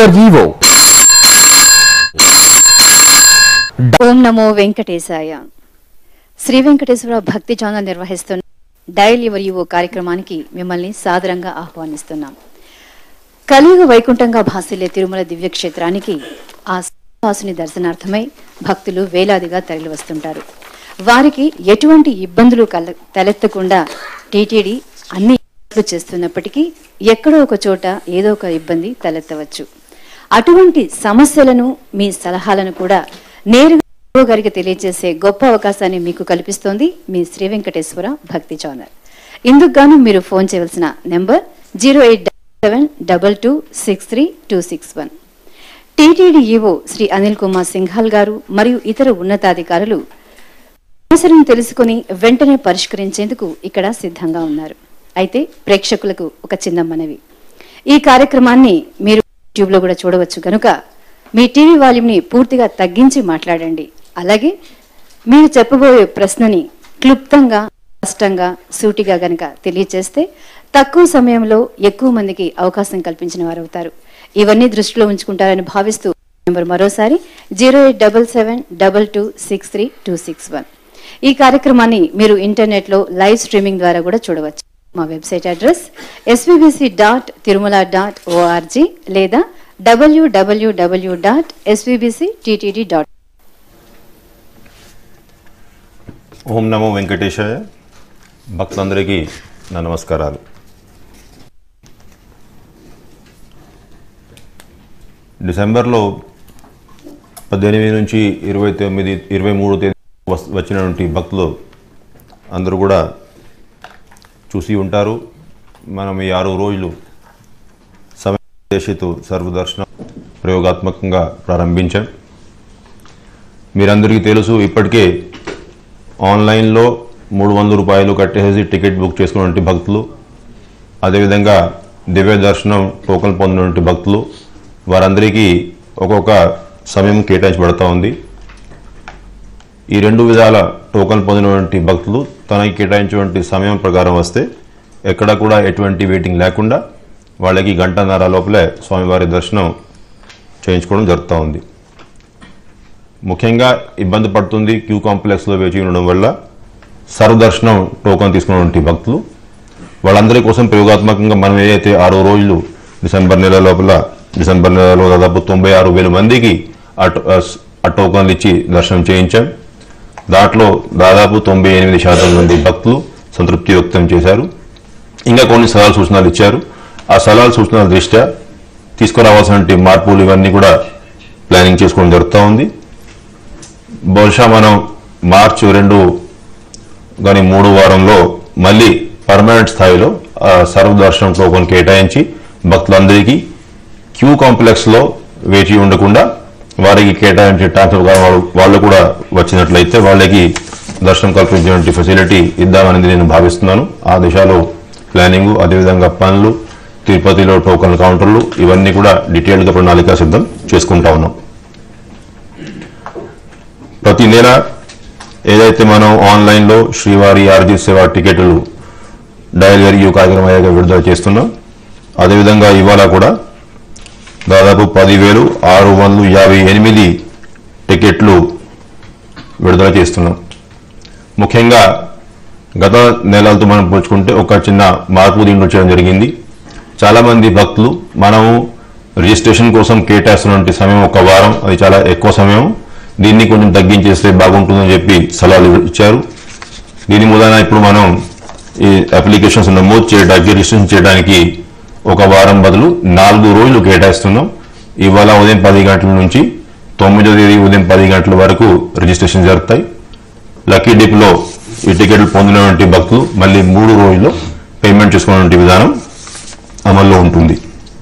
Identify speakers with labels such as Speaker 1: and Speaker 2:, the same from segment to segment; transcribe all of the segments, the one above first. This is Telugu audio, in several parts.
Speaker 1: యువర్ ఈవో
Speaker 2: ఓం నమో వెంకటేశాయ శ్రీ వెంకటేశ్వర భక్తి ఛానల్ నిర్వహిస్తున్న డయల్ యువర్ యువో కార్యక్రమానికి మిమ్మల్ని సాదరంగా ఆహ్వానిస్తున్నాం కలియుగ వైకుంఠంగా భాసిల్లే తిరుమల దివ్యక్షేత్రానికి ఆ శ్రీనివాసుని దర్శనార్థమై భక్తులు వేలాదిగా తరలివస్తుంటారు వారికి ఎటువంటి ఇబ్బందులు కల తలెత్తకుండా టీటీడీ అన్ని ఏర్పాట్లు చేస్తున్నప్పటికీ ఎక్కడో ఒక చోట ఏదో ఒక ఇబ్బంది తలెత్తవచ్చు అటువంటి సమస్యలను మీ సలహాలను కూడా నేరుగా ఓ గారికి తెలియజేసే గొప్ప అవకాశాన్ని మీకు కల్పిస్తోంది మీ శ్రీ వెంకటేశ్వర భక్తి ఛానల్ ఇందుకు గాను మీరు ఫోన్ చేయవలసిన number zero eight seven double two six three two six one TTD EO Shri Anil Kumar Singhal గారు మరియు ఇతర ఉన్నతాధికారులు సమస్యలను తెలుసుకుని వెంటనే పరిష్కరించేందుకు ఇక్కడ సిద్ధంగా ఉన్నారు అయితే ప్రేక్షకులకు ఒక చిన్న మనవి ఈ కార్యక్రమాన్ని మీరు యూట్యూబ్ లో కూడా చూడవచ్చు కనుక మీ టీవీ వాల్యూమ్ ని పూర్తిగా తగ్గించి మాట్లాడండి అలాగే మీరు చెప్పబోయే ప్రశ్నని క్లుప్తంగా స్పష్టంగా సూటిగా గనక తెలియచేస్తే తక్కువ సమయంలో ఎక్కువ మందికి అవకాశం కల్పించిన వారు అవుతారు ఇవన్నీ దృష్టిలో ఉంచుకుంటారని భావిస్తూ నెంబర్ మరోసారి zero eight double seven double two six three two six one ఈ కార్యక్రమాన్ని మీరు ఇంటర్నెట్ లో లైవ్ స్ట్రీమింగ్ ద్వారా కూడా చూడవచ్చు మా website address SVBC dot Tirumala dot ORG లేదా WWW dot SVBC TTD dot
Speaker 3: ఓం నమో వెంకటేశాయ భక్తులందరికీ నా నమస్కారాలు డిసెంబర్లో పద్దెనిమిది నుంచి ఇరవై తొమ్మిది ఇరవై మూడు తేదీ వస్- వచ్చినటువంటి భక్తులు అందరూ కూడా చూసి ఉంటారు మనం ఈ ఆరు రోజులు సమయదేశితు సర్వదర్శనం ప్రయోగాత్మకంగా ప్రారంభించాం మీరందరికీ తెలుసు ఇప్పటికే ఆన్లైన్లో మూడు వందల రూపాయలు కట్టేసి టికెట్ బుక్ చేసుకున్నటువంటి భక్తులు అదేవిధంగా దివ్య దర్శనం టోకన్ పొందినటువంటి భక్తులు వారందరికీ ఒక్కొక్క సమయం కేటాయించబడతా ఉంది ఈ రెండు విధాల టోకన్ పొందినటువంటి భక్తులు తనకి కేటాయించినటువంటి సమయం ప్రకారం వస్తే ఎక్కడ కూడా ఎటువంటి వెయిటింగ్ లేకుండా వాళ్ళకి గంటన్నర లోపలే స్వామివారి దర్శనం చేయించుకోవడం జరుగుతూ ఉంది ముఖ్యంగా ఇబ్బంది పడుతుంది క్యూ కాంప్లెక్స్లో వేచి ఉండడం వల్ల సర్వదర్శనం టోకన్ తీసుకున్నటువంటి భక్తులు వాళ్ళందరి కోసం ప్రయోగాత్మకంగా మనం ఏదైతే ఆరో రోజులు డిసెంబర్ నెల లోపల డిసెంబర్ నెలలో దాదాపు తొంభై ఆరు వేల మందికి ఆ టో- ఆ స్- ఆ టోకన్లు ఇచ్చి దర్శనం చేయించాం దాంట్లో దాదాపు తొంభై ఎనిమిది శాతం మంది భక్తులు సంతృప్తి వ్యక్తం చేశారు ఇంకా కొన్ని సలహా సూచనలు ఇచ్చారు ఆ సలహా సూచనల దృష్ట్యా తీసుకురావాల్సిన మార్పులు ఇవన్నీ కూడా ప్లానింగ్ చేసుకోవడం జరుగుతూ ఉంది బహుశా మనం మార్చి రెండు కానీ మూడు వారంలో మళ్ళీ పర్మనెంట్ స్థాయిలో ఆ సర్వదర్శనం టోకన్ కేటాయించి భక్తులందరికీ క్యూ కాంప్లెక్స్లో వేచి ఉండకుండా వారికి కేటాయించే టైం ప్రకారం వాళ్ళు వాళ్ళు కూడా వచ్చినట్లయితే వాళ్ళకి దర్శనం కల్పించేటువంటి ఫెసిలిటీ ఇద్దామనేది నేను భావిస్తున్నాను ఆ దిశలో ప్లానింగ్ అదేవిధంగా పనులు తిరుపతిలో టోకన్ కౌంటర్లు ఇవన్నీ కూడా డీటెయిల్గా ప్రణాళిక సిద్ధం చేసుకుంటా ఉన్నాం ప్రతి నెల ఏదైతే మనం ఆన్లైన్లో శ్రీవారి ఆర్జీ సేవ టికెట్లు డయల్ యూ కార్యక్రమం అయ్యాక విడుదల చేస్తున్నాం అదేవిధంగా ఇవాళ కూడా దాదాపు పదివేలు ఆరు వందలు యాభై ఎనిమిది టికెట్లు విడుదల చేస్తున్నాం ముఖ్యంగా గత నెలలతో మనం పోల్చుకుంటే ఒక చిన్న మార్పు దీంట్లో చేయడం జరిగింది చాలామంది భక్తులు మనము రిజిస్ట్రేషన్ కోసం కేటాయిస్తున్నటువంటి సమయం ఒక వారం అది చాలా ఎక్కువ సమయం దీన్ని కొంచెం తగ్గించేస్తే బాగుంటుందని చెప్పి సలహాలు ఇచ్చారు దీని మూలన ఇప్పుడు మనం ఈ అప్లికేషన్స్ నమోదు చేయడానికి రిజిస్ట్రేషన్ చేయడానికి ఒక వారం బదులు నాలుగు రోజులు కేటాయిస్తున్నాం ఇవాళ ఉదయం పది గంటల నుంచి తొమ్మిదో తేదీ ఉదయం పది గంటల వరకు రిజిస్ట్రేషన్ జరుగుతాయి లక్కీ డిప్లో ఈ టికెట్లు పొందినటువంటి భక్తులు మళ్ళీ మూడు రోజుల్లో పేమెంట్ చేసుకున్నటువంటి విధానం అమల్లో ఉంటుంది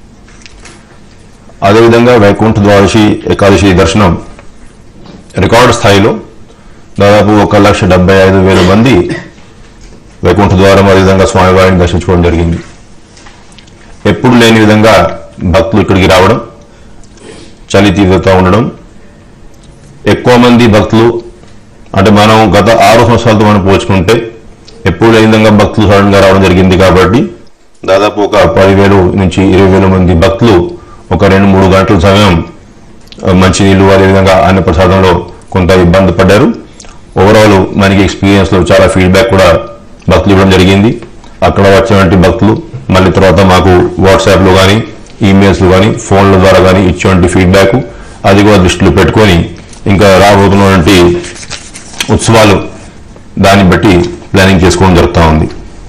Speaker 3: అదేవిధంగా వైకుంఠ ద్వాదశి ఏకాదశి దర్శనం రికార్డు స్థాయిలో దాదాపు ఒక లక్ష డెబ్బై ఐదు వేల మంది వైకుంఠ ద్వారం అదేవిధంగా స్వామివారిని దర్శించుకోవడం జరిగింది ఎప్పుడు లేని విధంగా భక్తులు ఇక్కడికి రావడం చలి తీవ్రత ఉండడం ఎక్కువ మంది భక్తులు అంటే మనం గత ఆరు సంవత్సరాలతో మనం పోల్చుకుంటే ఎప్పుడు లేని విధంగా భక్తులు సడన్ గా రావడం జరిగింది కాబట్టి దాదాపు ఒక పదివేలు నుంచి ఇరవై వేల మంది భక్తులు ఒక రెండు మూడు గంటల సమయం ఆ, మంచినీళ్ళు అదేవిధంగా అన్నప్రసాదంలో కొంత ఇబ్బంది పడ్డారు ఓవరాల్ మనకి ఎక్స్పీరియన్స్లో చాలా ఫీడ్బ్యాక్ కూడా భక్తులు ఇవ్వడం జరిగింది అక్కడ వచ్చినటువంటి భక్తులు మళ్ళీ తర్వాత మాకు వాట్సాప్లో కానీ ఈమెయిల్స్లో కానీ ఫోన్ల ద్వారా కానీ ఇచ్చేటువంటి ఫీడ్బ్యాక్ అది కూడా దృష్టిలో పెట్టుకొని ఇంకా రాబోతున్నటువంటి ఉత్సవాలు దాన్ని బట్టి ప్లానింగ్ చేసుకోవడం జరుగుతూ ఉంది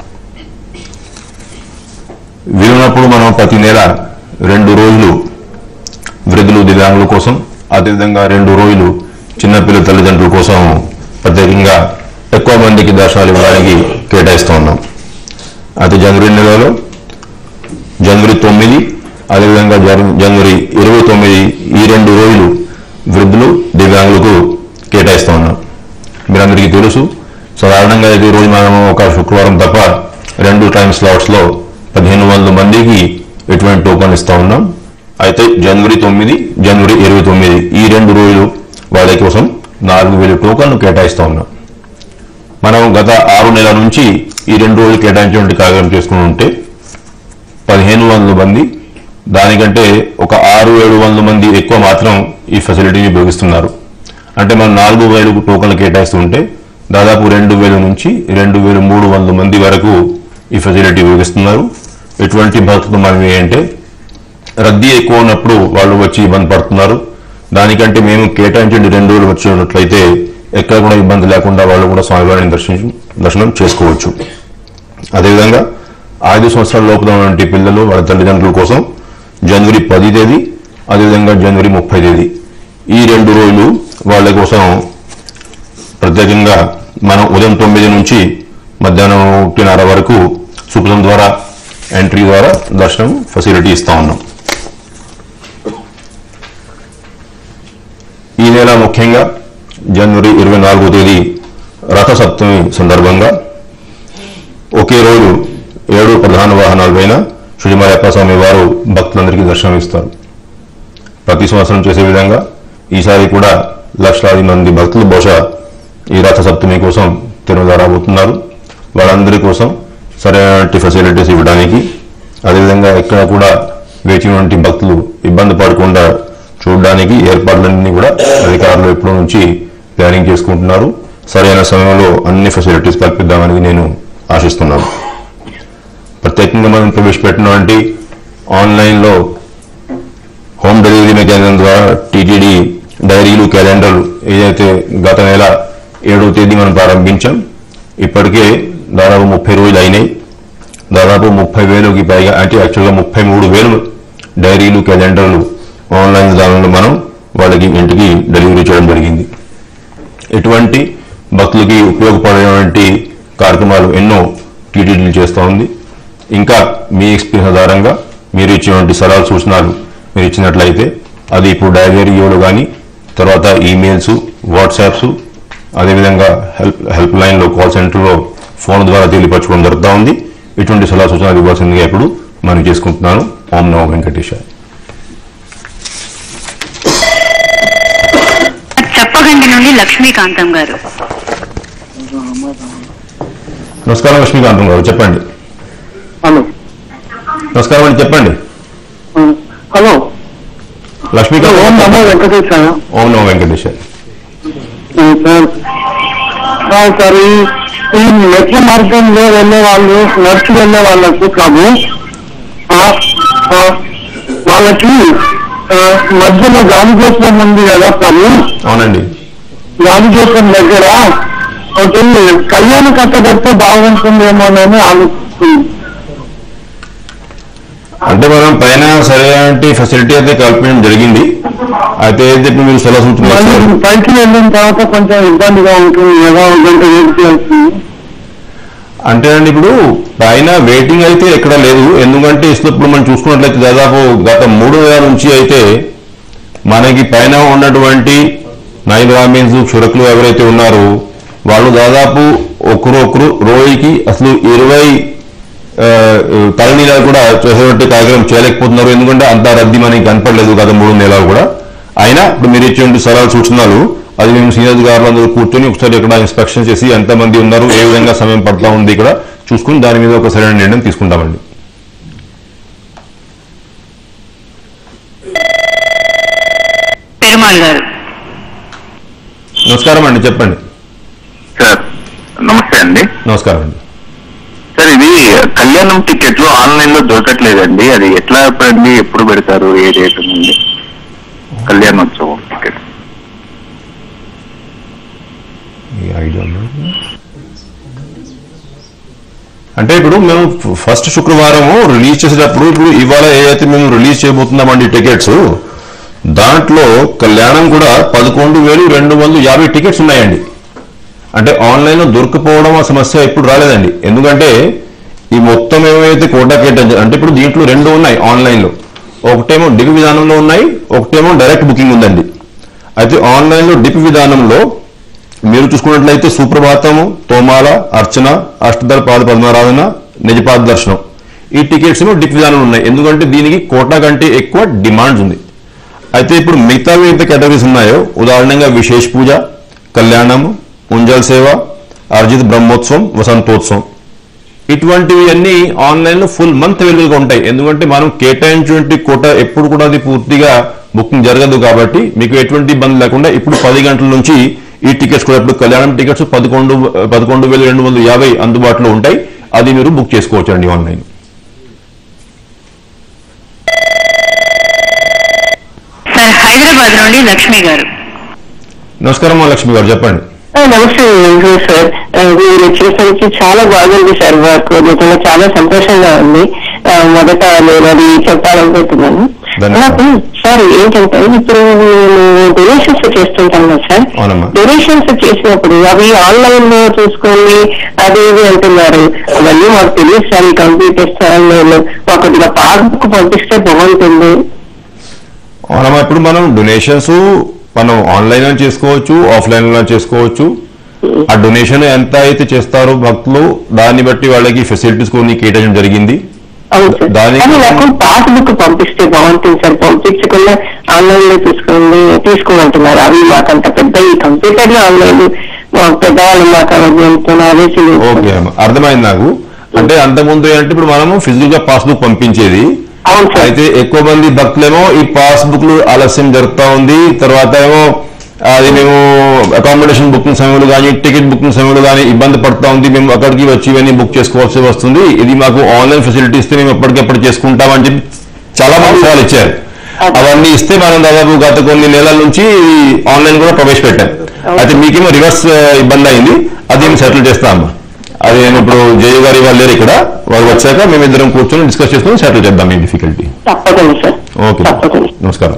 Speaker 3: వీలున్నప్పుడు మనం ప్రతి నెల రెండు రోజులు వృద్ధులు దివ్యాంగుల కోసం అదేవిధంగా రెండు రోజులు చిన్నపిల్లల తల్లిదండ్రుల కోసం ప్రత్యేకంగా ఎక్కువ మందికి దర్శనాలు ఇవ్వడానికి కేటాయిస్తూ ఉన్నాం అయితే జనవరి నెలలో జనవరి తొమ్మిది అదేవిధంగా జన- జనవరి ఇరవై తొమ్మిది ఈ రెండు రోజులు వృద్ధులు దివ్యాంగులకు కేటాయిస్తూ ఉన్నాం మీరందరికీ తెలుసు సాధారణంగా అయితే ఈ రోజు మనం ఒక శుక్రవారం తప్ప రెండు టైం స్లాట్స్లో పదిహేను వందల మందికి ఎటువంటి టోకన్ ఇస్తా ఉన్నాం అయితే జనవరి తొమ్మిది జనవరి ఇరవై తొమ్మిది ఈ రెండు రోజులు వాళ్ళ కోసం నాలుగు వేల టోకన్లు కేటాయిస్తా ఉన్నాం మనం గత ఆరు నెలల నుంచి ఈ రెండు రోజులు కేటాయించినటువంటి కార్యక్రమం చేసుకుని ఉంటే పదిహేను వందల మంది దానికంటే ఒక ఆరు ఏడు వందల మంది ఎక్కువ మాత్రం ఈ ఫెసిలిటీని ఉపయోగిస్తున్నారు అంటే మనం నాలుగు వేలు టోకన్లు కేటాయిస్తుంటే దాదాపు రెండు వేల నుంచి రెండు వేల మూడు వందల మంది వరకు ఈ ఫెసిలిటీ ఉపయోగిస్తున్నారు ఎటువంటి భక్తులు మనం ఏంటంటే రద్దీ ఎక్కువ ఉన్నప్పుడు వాళ్ళు వచ్చి ఇబ్బంది పడుతున్నారు దానికంటే మేము కేటాయించండి రెండు రోజులు వచ్చి ఉన్నట్లయితే ఎక్కడ కూడా ఇబ్బంది లేకుండా వాళ్ళు కూడా స్వామివారిని దర్శించు దర్శనం చేసుకోవచ్చు అదేవిధంగా ఐదు సంవత్సరాల లోపల ఉన్నటువంటి పిల్లలు వాళ్ళ తల్లిదండ్రుల కోసం జనవరి పది తేదీ అదేవిధంగా జనవరి ముప్పై తేదీ ఈ రెండు రోజులు వాళ్ళ కోసం ప్రత్యేకంగా మనం ఉదయం తొమ్మిది నుంచి మధ్యాహ్నం ఒకటిన్నర వరకు సుప్రం ద్వారా ఎంట్రీ ద్వారా దర్శనం ఫెసిలిటీ ఇస్తా ఉన్నాం ఈ నెల ముఖ్యంగా జనవరి ఇరవై నాలుగో తేదీ రథసప్తమి సందర్భంగా ఒకే రోజు ఏడు ప్రధాన వాహనాల పైన శ్రీమలయప్ప స్వామి వారు భక్తులందరికీ దర్శనం ఇస్తారు ప్రతి సంవత్సరం చేసే విధంగా ఈసారి కూడా లక్షలాది మంది భక్తులు బహుశా ఈ రథ సప్తమి కోసం తిరుమల రాబోతున్నారు వాళ్ళందరి కోసం సరైనటువంటి ఫెసిలిటీస్ ఇవ్వడానికి అదేవిధంగా ఎక్కడ కూడా వేచినటువంటి భక్తులు ఇబ్బంది పడకుండా చూడడానికి ఏర్పాట్లన్నీ కూడా అధికారులు ఎప్పటి నుంచి ప్లానింగ్ చేసుకుంటున్నారు సరైన సమయంలో అన్ని ఫెసిలిటీస్ కల్పిద్దామని నేను ఆశిస్తున్నాను ప్రత్యేకంగా మనం ప్రవేశపెట్టినటువంటి ఆన్లైన్లో హోమ్ డెలివరీ మెకానిజం ద్వారా టీటీడీ డైరీలు క్యాలెండర్లు ఏదైతే గత నెల ఏడవ తేదీ మనం ప్రారంభించాం ఇప్పటికే దాదాపు ముప్పై రోజులు అయినాయి దాదాపు ముప్పై వేలకి పైగా అంటే యాక్చువల్గా ముప్పై మూడు వేలు డైరీలు క్యాలెండర్లు ఆన్లైన్ విధానంలో మనం వాళ్ళకి ఇంటికి డెలివరీ చేయడం జరిగింది ఎటువంటి భక్తులకి ఉపయోగపడేటువంటి కార్యక్రమాలు ఎన్నో టీటీడీలు చేస్తూ ఉంది ఇంకా మీ ఎక్స్పీరియన్స్ ఆధారంగా మీరు ఇచ్చినటువంటి సలహాలు సూచనలు మీరు ఇచ్చినట్లయితే అది ఇప్పుడు డైరీలో కానీ తర్వాత ఈమెయిల్స్ వాట్సాప్స్ అదేవిధంగా హెల్ప్ హెల్ప్ లైన్లో కాల్ సెంటర్లో ఫోన్ ద్వారా తెలియపరచుకోవడం జరుగుతూ ఉంది ఇటువంటి సలహా సూచనలు ఇవ్వాల్సిందిగా ఇప్పుడు మనం చేసుకుంటున్నాను ఓం నమో వెంకటేశ
Speaker 1: చెప్పగండి నుండి లక్ష్మీకాంతం గారు
Speaker 3: నమస్కారం లక్ష్మీకాంతం గారు చెప్పండి
Speaker 4: హలో
Speaker 3: నమస్కారం అండి చెప్పండి
Speaker 4: హలో
Speaker 3: లక్ష్మీకాంత్
Speaker 4: ఓం నమో వెంకటేశాయ
Speaker 3: ఓం నమో వెంకటేశ
Speaker 4: సార్ సార్ సార్ ఈ ఈ మెట్ల మార్గంలో వెళ్ళే వాళ్ళు నడిచి వెళ్ళే వాళ్ళకు ప్రభు ఆ, ఆ, వాళ్ళకి ఆ, మధ్యలో గాలిగోపురం ఉంది కదా ప్రభు
Speaker 3: అవునండి
Speaker 4: గాలిగోపురం దగ్గర ఒకటి కళ్యాణ కట్ట పెడితే బాగుంటుందేమోనని ఆలోచిస్తుంది
Speaker 3: అంటే మనం పైన సరైన ఫెసిలిటీ అయితే కల్పించడం జరిగింది అయితే ఏదైతే ఇప్పుడు మీరు సలహా సూచనలు
Speaker 4: మళ్ళీ
Speaker 3: ఇచ్చారు
Speaker 4: పైకి వెళ్ళిన తర్వాత కొంచెం ఇబ్బందిగా ఉంటుంది ఏదో ఒక గంట వెయిట్ చేయాల్సింది
Speaker 3: అంటే అండి ఇప్పుడు పైన వెయిటింగ్ అయితే ఎక్కడ లేదు ఎందుకంటే ఇసులు ఇప్పుడు మనం చూసుకున్నట్లయితే దాదాపు గత మూడు నెలల నుంచి అయితే మనకి పైన ఉన్నటువంటి నైన్ బ్రాహ్మిన్స్ క్షురకులు ఎవరైతే ఉన్నారో వాళ్ళు దాదాపు ఒకరు ఒకరు రోజుకి అసలు ఇరవై తలనీళ్ళు కూడా చేసేటువంటి కార్యక్రమం చేయలేకపోతున్నారు ఎందుకంటే అంత రద్దీ మనకి కనపడలేదు గత మూడు నెలలు కూడా అయినా ఇప్పుడు మీరు ఇచ్చేటువంటి సలహాలు సూచనలు అది మేము సీనియర్ గారు అందరూ కూర్చొని ఒకసారి ఇక్కడ ఇన్స్పెక్షన్ చేసి ఎంతమంది ఉన్నారు ఏ విధంగా సమయం పడుతూ ఉంది ఇక్కడ చూసుకుని దాని మీద ఒక సరైన నిర్ణయం తీసుకుంటామండి
Speaker 1: పెరుమాళ్ గారు
Speaker 3: నమస్కారం అండి చెప్పండి
Speaker 5: సార్ నమస్తే అండి
Speaker 3: నమస్కారం అండి
Speaker 5: సార్ ఇది కళ్యాణం టికెట్లు ఆన్లైన్ లో దొరకట్లేదండి అది ఎట్లా అండి ఎప్పుడు పెడతారు ఏ డేట్ ఉంది కళ్యాణోత్సవం టికెట్
Speaker 3: ఈ ఐడియా ఉందా? అంటే ఇప్పుడు మేము ఫస్ట్ శుక్రవారం రిలీజ్ చేసేటప్పుడు ఇప్పుడు ఇవాళ ఏదైతే మేము రిలీజ్ చేయబోతున్నామండి టికెట్స్ దాంట్లో కళ్యాణం కూడా పదకొండు వేలు రెండు వందల యాభై టికెట్స్ ఉన్నాయండి అంటే ఆన్లైన్లో దొరకపోవడం ఆ సమస్య ఇప్పుడు రాలేదండి ఎందుకంటే ఈ మొత్తం ఏమైతే కోటా కేటాయించారు అంటే ఇప్పుడు దీంట్లో రెండు ఉన్నాయి ఆన్లైన్లో ఒకటేమో డిపి విధానంలో ఉన్నాయి ఒకటేమో డైరెక్ట్ బుకింగ్ ఉందండి అయితే ఆన్లైన్లో డిపి విధానంలో మీరు చూసుకున్నట్లయితే సుప్రభాతము తోమాల అర్చన అష్టదళ పాద పద్మారాధన నిజపాద దర్శనం ఈ టికెట్స్ డిప్ విధానం ఉన్నాయి ఎందుకంటే దీనికి కోటా కంటే ఎక్కువ డిమాండ్స్ ఉంది అయితే ఇప్పుడు మిగతా ఏదైతే కేటగిరీస్ ఉన్నాయో ఉదాహరణంగా విశేష పూజ కళ్యాణము ఉంజల్ సేవ అర్జిత్ బ్రహ్మోత్సవం వసంతోత్సవం ఇటువంటివి అన్ని ఆన్లైన్ లో ఫుల్ మంత్ అవైలబుల్ గా ఉంటాయి ఎందుకంటే మనం కేటాయించినటువంటి కోట ఎప్పుడు కూడా అది పూర్తిగా బుకింగ్ జరగదు కాబట్టి మీకు ఎటువంటి ఇబ్బంది లేకుండా ఇప్పుడు పది గంటల నుంచి ఈ టికెట్స్ కూడా ఇప్పుడు కళ్యాణం టికెట్స్ పదకొండు పదకొండు వేల రెండు వందల యాభై అందుబాటులో ఉంటాయి అది మీరు బుక్ చేసుకోవచ్చు అండి ఆన్లైన్
Speaker 1: సార్ హైదరాబాద్ నుండి లక్ష్మి గారు
Speaker 3: నమస్కారం మా లక్ష్మి గారు చెప్పండి
Speaker 4: ఆ, నమస్తే వెంకటేష్ సార్ ఆ, మీరు వచ్చేసరికి చాలా బాగుంది సార్ వర్క్ నిజంగా చాలా సంతోషంగా ఉంది ఆ, మొదట నేను అది చెప్పాలనుకుంటున్నాను
Speaker 3: ధన్యవాదాలు.
Speaker 4: నాకు సార్ ఏంటంటే ఇప్పుడు నేను డొనేషన్స్ చేస్తుంటాను కదా సార్
Speaker 3: అవునమ్మా.
Speaker 4: డొనేషన్స్ చేసినప్పుడు అవి ఆన్లైన్ లో చూసుకొని అది ఇది అంటున్నారు అవన్నీ మాకు తెలియదు సార్ ఈ కంప్యూటర్స్ ఆన్లైన్ ఒకటిగా పాస్బుక్ పంపిస్తే బాగుంటుంది
Speaker 3: అవునమ్మా ఇప్పుడు మనం డొనేషన్స్ మనం ఆన్లైన్ లో చేసుకోవచ్చు ఆఫ్లైన్ లో చేసుకోవచ్చు ఆ డొనేషన్ ఎంత అయితే చేస్తారో భక్తులు దాన్ని బట్టి వాళ్ళకి ఫెసిలిటీస్ కొన్ని కేటాయించడం జరిగింది
Speaker 4: అవును సార్
Speaker 3: దానికి-
Speaker 4: కానీ నాకు పాస్బుక్ పంపిస్తే బాగుంటుంది సార్ పంపించకుండా ఆన్లైన్ లో తీసుకోండి తీసుకోమంటున్నారు అవి మాకంత పెద్ద ఈ కంప్యూటర్ లో ఆన్లైన్ పెద్దవాళ్ళు మాకు అవన్నీ అదే
Speaker 3: ఓకే అమ్మా అర్థమైంది నాకు అంటే అంతకుముందు ఏంటంటే ఇప్పుడు మనము ఫిజికల్ గా పాస్బుక్ పంపించేది
Speaker 4: అవును సార్
Speaker 3: అయితే ఎక్కువ మంది భక్తులేమో ఈ పాస్బుక్లు ఆలస్యం జరుగుతూ ఉంది తర్వాత ఏమో అది మేము అకామిడేషన్ బుకింగ్ సమయంలో కానీ టికెట్ బుకింగ్ సమయంలో కానీ ఇబ్బంది పడుతూ ఉంది మేము అక్కడికి వచ్చి ఇవన్నీ బుక్ చేసుకోవాల్సి వస్తుంది ఇది మాకు ఆన్లైన్ ఫెసిలిటీ ఇస్తే మేము ఎప్పటికెప్పుడు చేసుకుంటామని చెప్పి చాలా మంది సవాల్ ఇచ్చారు అవన్నీ ఇస్తే మనం దాదాపు గత కొన్ని నెలల నుంచి ఆన్లైన్ కూడా ప్రవేశపెట్టాం అయితే మీకేమో రివర్స్ ఇబ్బంది అయింది అది మేము సెటిల్ చేస్తామమ్మా అది నేను ఇప్పుడు జయ గారు ఇవాళ లేరు ఇక్కడ వారు వచ్చాక మేమిద్దరం కూర్చొని డిస్కస్ చేసుకుని సెటిల్ చేద్దాం మీ డిఫికల్టీ
Speaker 4: తప్పకుండా సార్
Speaker 3: ఓకే
Speaker 4: తప్పకుండా
Speaker 3: నమస్కారం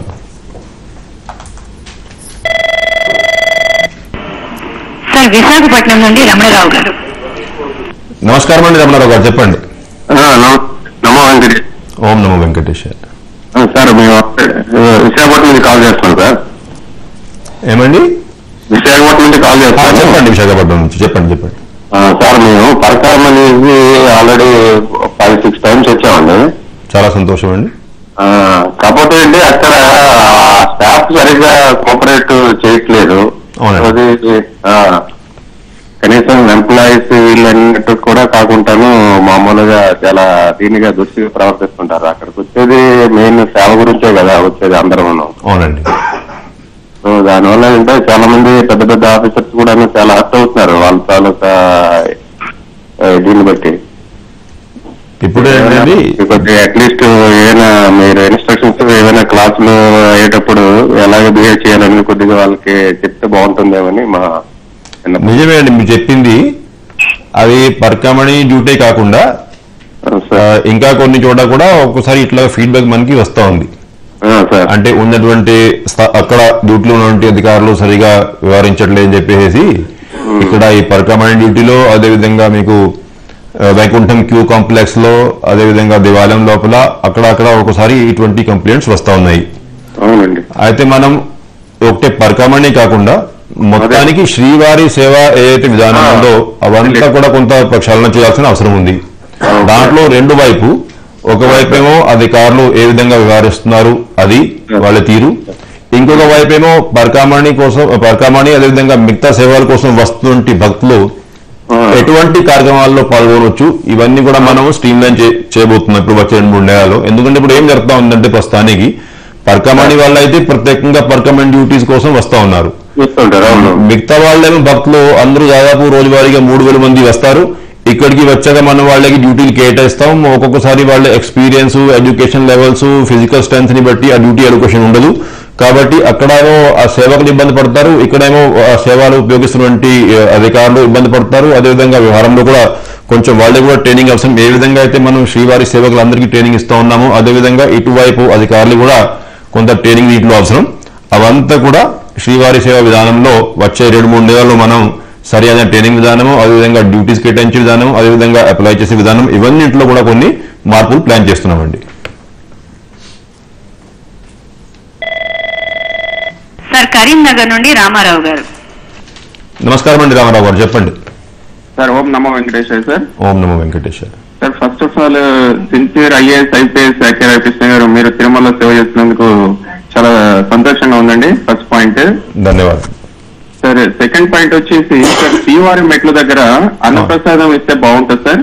Speaker 1: సార్ విశాఖపట్నం నుండి రమణరావు గారు
Speaker 3: నమస్కారం అండి రమణారావు గారు చెప్పండి
Speaker 5: నమో వెంకటేష్
Speaker 3: ఓం నమో వెంకటేష్
Speaker 5: ఆ, సార్ మేము ఆ, విశాఖపట్నం నుంచి కాల్ చేస్తున్నాం సార్
Speaker 3: ఏమండి
Speaker 5: విశాఖపట్నం నుంచి కాల్
Speaker 3: ఆ,
Speaker 5: చేస్తాను
Speaker 3: చెప్పండి విశాఖపట్నం నుంచి చెప్పండి చెప్పండి
Speaker 5: ఆ, సార్ మేము పరకారం అనేది ఆల్రెడీ ఫైవ్ సిక్స్ టైమ్స్ వచ్చామండి
Speaker 3: చాలా సంతోషం అండి
Speaker 5: ఆ, కాకపోతే అండి అక్కడ స్టాఫ్ సరిగ్గా కోఆపరేట్ చేయట్లేదు
Speaker 3: అవునండి.
Speaker 5: అది ఆ, కనీసం ఎంప్లాయీస్ వీళ్ళన్నట్టు కూడా కాకుండాను మామూలుగా చాలా దీనిగా దుస్థితిగా ప్రవర్తిస్తుంటారు అక్కడికి వచ్చేది మెయిన్ సేవ గురించే కదా వచ్చేది అందరం
Speaker 3: అవునండి
Speaker 5: సో దానివల్ల ఏంటంటే చాలా మంది పెద్ద పెద్ద ఆఫీసర్స్ కూడా చాలా హర్ట్ అవుతున్నారు వాళ్ళ తాలూకా ఆ, దీన్ని బట్టి
Speaker 3: ఇప్పుడు ఏంటండి
Speaker 5: అట్లీస్ట్ ఏమైనా మీరు ఇన్స్ట్రక్షన్స్ ఏమైనా క్లాసులు అయ్యేటప్పుడు ఎలాగ బిహేవ్ చేయాలని కొద్దిగా వాళ్ళకి చెప్తే బాగుంటుందేమని మా విన్నపం.
Speaker 3: నిజమే అండి మీరు చెప్పింది అది పర్కమణి డ్యూటీ కాకుండా
Speaker 5: ఆ,
Speaker 3: ఆ,
Speaker 5: సార్
Speaker 3: ఇంకా కొన్ని చోట కూడా ఒక్కోసారి ఇట్లా ఫీడ్బ్యాక్ మనకి వస్తూ ఉంది
Speaker 5: ఆ, సార్
Speaker 3: అంటే ఉన్నటువంటి స్థ- అక్కడ డ్యూటీలో ఉన్నటువంటి అధికారులు సరిగా వివరించట్లేదు అని చెప్పేసి ఇక్కడ ఈ పరకమణి డ్యూటీలో అదే విధంగా మీకు ఆ, వైకుంఠం క్యూ కాంప్లెక్స్ లో అదే విధంగా దేవాలయం లోపల అక్కడ అక్కడ ఒక్కోసారి ఇటువంటి కంప్లైంట్స్ వస్తా ఉన్నాయి
Speaker 5: అవునండి
Speaker 3: అయితే మనం ఒకటే పరకమణి కాకుండా మొత్తానికి శ్రీవారి సేవ ఏదైతే విధానం
Speaker 5: ఆ.
Speaker 3: ఉందో అవంతా కూడా కొంత ప్రక్షాళన చేయాల్సిన అవసరం ఉంది
Speaker 5: అవును.
Speaker 3: దాంట్లో రెండు వైపు ఒకవైపు ఏమో అధికారులు ఏ విధంగా వ్యవహరిస్తున్నారు అది వాళ్ళ తీరు ఇంకొక వైపు ఏమో పరకామణి కోసం పరకామణి అదేవిధంగా మిగతా సేవల కోసం వస్తున్నటువంటి భక్తులు
Speaker 5: ఆ,
Speaker 3: ఎటువంటి కార్యక్రమాల్లో పాల్గొనవచ్చు ఇవన్నీ కూడా మనం స్ట్రీమ్ లైన్ చేయబోతున్నాం ఇప్పుడు వచ్చే రెండు మూడు నెలల్లో ఎందుకంటే ఇప్పుడు ఏం జరుగుతా ఉందంటే ప్రస్తుతానికి పర్కమణి వాళ్ళు అయితే ప్రత్యేకంగా పర్కమణి డ్యూటీస్ కోసం వస్తా ఉన్నారు
Speaker 5: చూస్తుంటారు అవును
Speaker 3: మిగతా వాళ్ళేమో భక్తులు అందరూ దాదాపు రోజువారీగా మూడు వేల మంది వస్తారు ఇక్కడికి వచ్చాక మనం వాళ్ళకి డ్యూటీలు కేటాయిస్తాం ఒక్కొక్కసారి వాళ్ళ experience education levels physical strength ని బట్టి ఆ డ్యూటీ అలొకేషన్ ఉండదు కాబట్టి అక్కడేమో ఆ సేవకులు ఇబ్బంది పడతారు ఇక్కడేమో ఆ సేవలు ఉపయోగిస్తున్నటువంటి ఆ, అధికారులు ఇబ్బంది పడతారు అదేవిధంగా వ్యవహారంలో కూడా కొంచెం వాళ్ళకి కూడా ట్రైనింగ్ అవసరం ఏ విధంగా అయితే మనం శ్రీవారి సేవకులందరికీ ట్రైనింగ్ ఇస్తా ఉన్నామో అదేవిధంగా ఇటువైపు అధికారులు కూడా కొంత ట్రైనింగ్ వీటిలో అవసరం అవంతా కూడా శ్రీవారి సేవ విధానంలో వచ్చే రెండు మూడు నెలల్లో మనం సరైన ట్రైనింగ్ విధానము అదేవిధంగా డ్యూటీస్ కేటాయించే విధానం అదేవిధంగా అప్లై చేసే విధానం ఇవన్నింటిలో కూడా కొన్ని మార్పులు ప్లాన్ చేస్తున్నామండి
Speaker 1: సార్ కరీంనగర్ నుండి రామారావు గారు
Speaker 3: నమస్కారం అండి రామారావు గారు చెప్పండి
Speaker 5: సార్ ఓం నమో వెంకటేశ్వర సార్
Speaker 3: ఓం నమో Venkateshwara
Speaker 5: sir first of all sincere IAS IPS actor Krishna గారు మీరు తిరుమలలో సేవ చేస్తున్నందుకు చాలా సంతోషంగా ఉందండి ఫస్ట్ పాయింట్
Speaker 3: ధన్యవాదాలు
Speaker 5: సార్ సెకండ్ పాయింట్ వచ్చేసి సార్ శ్రీవారి మెట్ల దగ్గర అన్నప్రసాదం ఇస్తే బాగుంటుంది సార్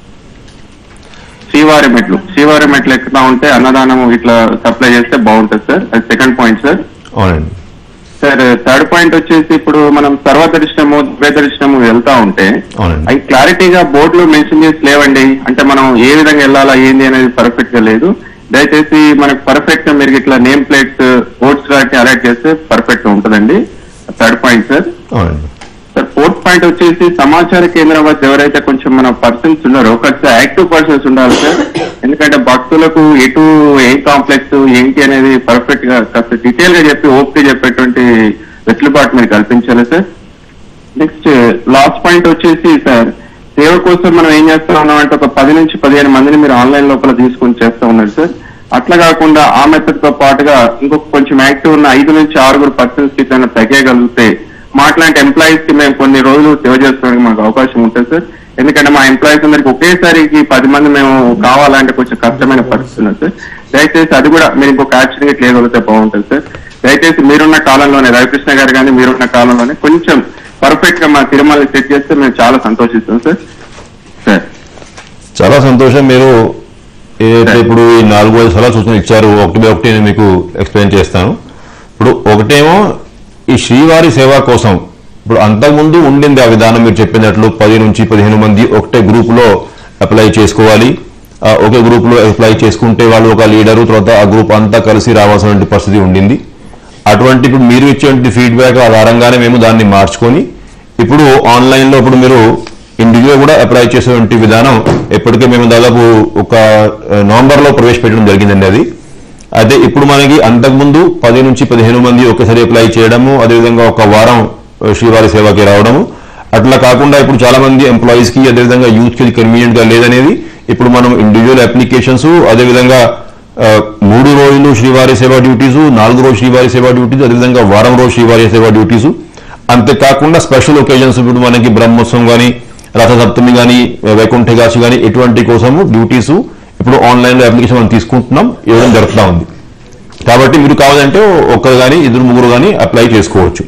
Speaker 5: శ్రీవారి మెట్లు శ్రీవారి మెట్లు ఎక్కుతా ఉంటే అన్నదానం ఇట్లా సప్లై చేస్తే బాగుంటుంది సార్ అది సెకండ్ పాయింట్ సార్
Speaker 3: అవునండి
Speaker 5: సార్ థర్డ్ పాయింట్ వచ్చేసి ఇప్పుడు మనం సర్వదర్శనము దివ్యదర్శనము వెళ్తా ఉంటే
Speaker 3: అవునండి.
Speaker 5: అవి క్లారిటీగా బోర్డులో మెన్షన్ చేసి లేవండి అంటే మనం ఏ విధంగా వెళ్ళాలా ఏంది అనేది పర్ఫెక్ట్ గా లేదు దయచేసి మనకు పర్ఫెక్ట్ గా మీరు ఇట్లా నేమ్ ప్లేట్స్ బోర్డ్స్ లాంటి అలర్ట్ చేస్తే పర్ఫెక్ట్ గా ఉంటుందండి థర్డ్ పాయింట్ సార్
Speaker 3: అవునండి
Speaker 5: సార్ ఫోర్త్ పాయింట్ వచ్చేసి సమాచార కేంద్రం వద్ద ఎవరైతే కొంచెం మన పర్సన్స్ ఉన్నారో ఖచ్చితంగా యాక్టివ్ పర్సన్స్ ఉండాలి సార్ ఎందుకంటే భక్తులకు ఎటు ఏ కాంప్లెక్స్ ఏంటి అనేది పర్ఫెక్ట్ గా కాస్త డీటెయిల్ గా చెప్పి ఓపిక చెప్పేటువంటి వెసులుబాటు మీరు కల్పించాలి సార్ నెక్స్ట్ లాస్ట్ పాయింట్ వచ్చేసి సార్ సేవ కోసం మనం ఏం చేస్తా ఉన్నాం అంటే ఒక పది నుంచి పదిహేను మందిని మీరు ఆన్లైన్ లోపల తీసుకొని చేస్తా ఉన్నారు సార్ అట్లా కాకుండా ఆ మెథడ్ తో పాటుగా ఇంకొక కొంచెం యాక్టివ్ ఉన్న ఐదు నుంచి ఆరుగురు పర్సన్స్ కి ఏదైనా తగ్గగలిగితే మాట్లాంటి ఎంప్లాయీస్ కి మేము కొన్ని రోజులు సేవ చేసుకోవడానికి మాకు అవకాశం ఉంటుంది సార్ ఎందుకంటే మా ఎంప్లాయీస్ అందరికి ఒకేసారికి పది మంది మేము కావాలంటే కొంచెం కష్టమైన పరిస్థితి ఉంది సార్ దయచేసి అది కూడా మీరు ఇంకొక యాక్షన్ గా చేయగలిగితే బాగుంటుంది సార్ దయచేసి మీరున్న కాలంలోనే రవికృష్ణ గారు కానీ మీరున్న కాలంలోనే కొంచెం పర్ఫెక్ట్ గా మా తిరుమల సెట్ చేస్తే మేము చాలా సంతోషిస్తాం సార్ సార్
Speaker 3: చాలా సంతోషం మీరు ఏదైతే ఇప్పుడు ఈ నాలుగు ఐదు సలహా సూచనలు ఇచ్చారు ఒకటి బై ఒకటి నేను మీకు ఎక్స్ప్లెయిన్ చేస్తాను ఇప్పుడు ఒకటేమో ఈ శ్రీవారి సేవ కోసం ఇప్పుడు అంతకుముందు ఉండింది ఆ విధానం మీరు చెప్పినట్లు పది నుంచి పదిహేను మంది ఒకటే గ్రూప్ లో అప్లై చేసుకోవాలి ఆ ఒకే గ్రూప్ లో అప్లై చేసుకుంటే వాళ్ళు ఒక లీడరు తర్వాత ఆ గ్రూప్ అంతా కలిసి రావాల్సిన పరిస్థితి ఉండింది అటువంటి ఇప్పుడు మీరు ఇచ్చేటువంటి ఫీడ్బ్యాక్ ఆధారంగానే మేము దాన్ని మార్చుకొని ఇప్పుడు ఆన్లైన్ లో ఇప్పుడు మీరు ఇండివిజువల్ కూడా అప్లై చేసేటువంటి విధానం ఇప్పటికే మేము దాదాపు ఒక ఆ, నవంబర్ లో ప్రవేశపెట్టడం జరిగిందండి అది అయితే ఇప్పుడు మనకి అంతకుముందు పది నుంచి పదిహేను మంది ఒకేసారి అప్లై చేయడము అదేవిధంగా ఒక వారం ఆ, శ్రీవారి సేవకి రావడము అట్లా కాకుండా ఇప్పుడు చాలా మంది ఎంప్లాయీస్ కి అదేవిధంగా యూత్ కి కన్వీనియంట్ గా లేదనేది ఇప్పుడు మనం ఇండివిజువల్ అప్లికేషన్స్ అదేవిధంగా ఆ, మూడు రోజులు శ్రీవారి సేవ డ్యూటీస్ నాలుగు రోజు శ్రీవారి సేవ డ్యూటీస్ అదేవిధంగా వారం రోజు శ్రీవారి సేవ డ్యూటీస్ అంతేకాకుండా స్పెషల్ ఒకేజన్స్ ఇప్పుడు మనకి బ్రహ్మోత్సవం కానీ రథసప్తమి కానీ వైకుంఠ ఏకాదశి కానీ ఎటువంటి కోసము డ్యూటీస్ ఇప్పుడు ఆన్లైన్ లో అప్లికేషన్ మనం తీసుకుంటున్నాం ఇవ్వడం జరుగుతూ ఉంది కాబట్టి మీరు కావాలంటే ఒక్కరు కానీ ఇద్దరు ముగ్గురు కానీ అప్లై చేసుకోవచ్చు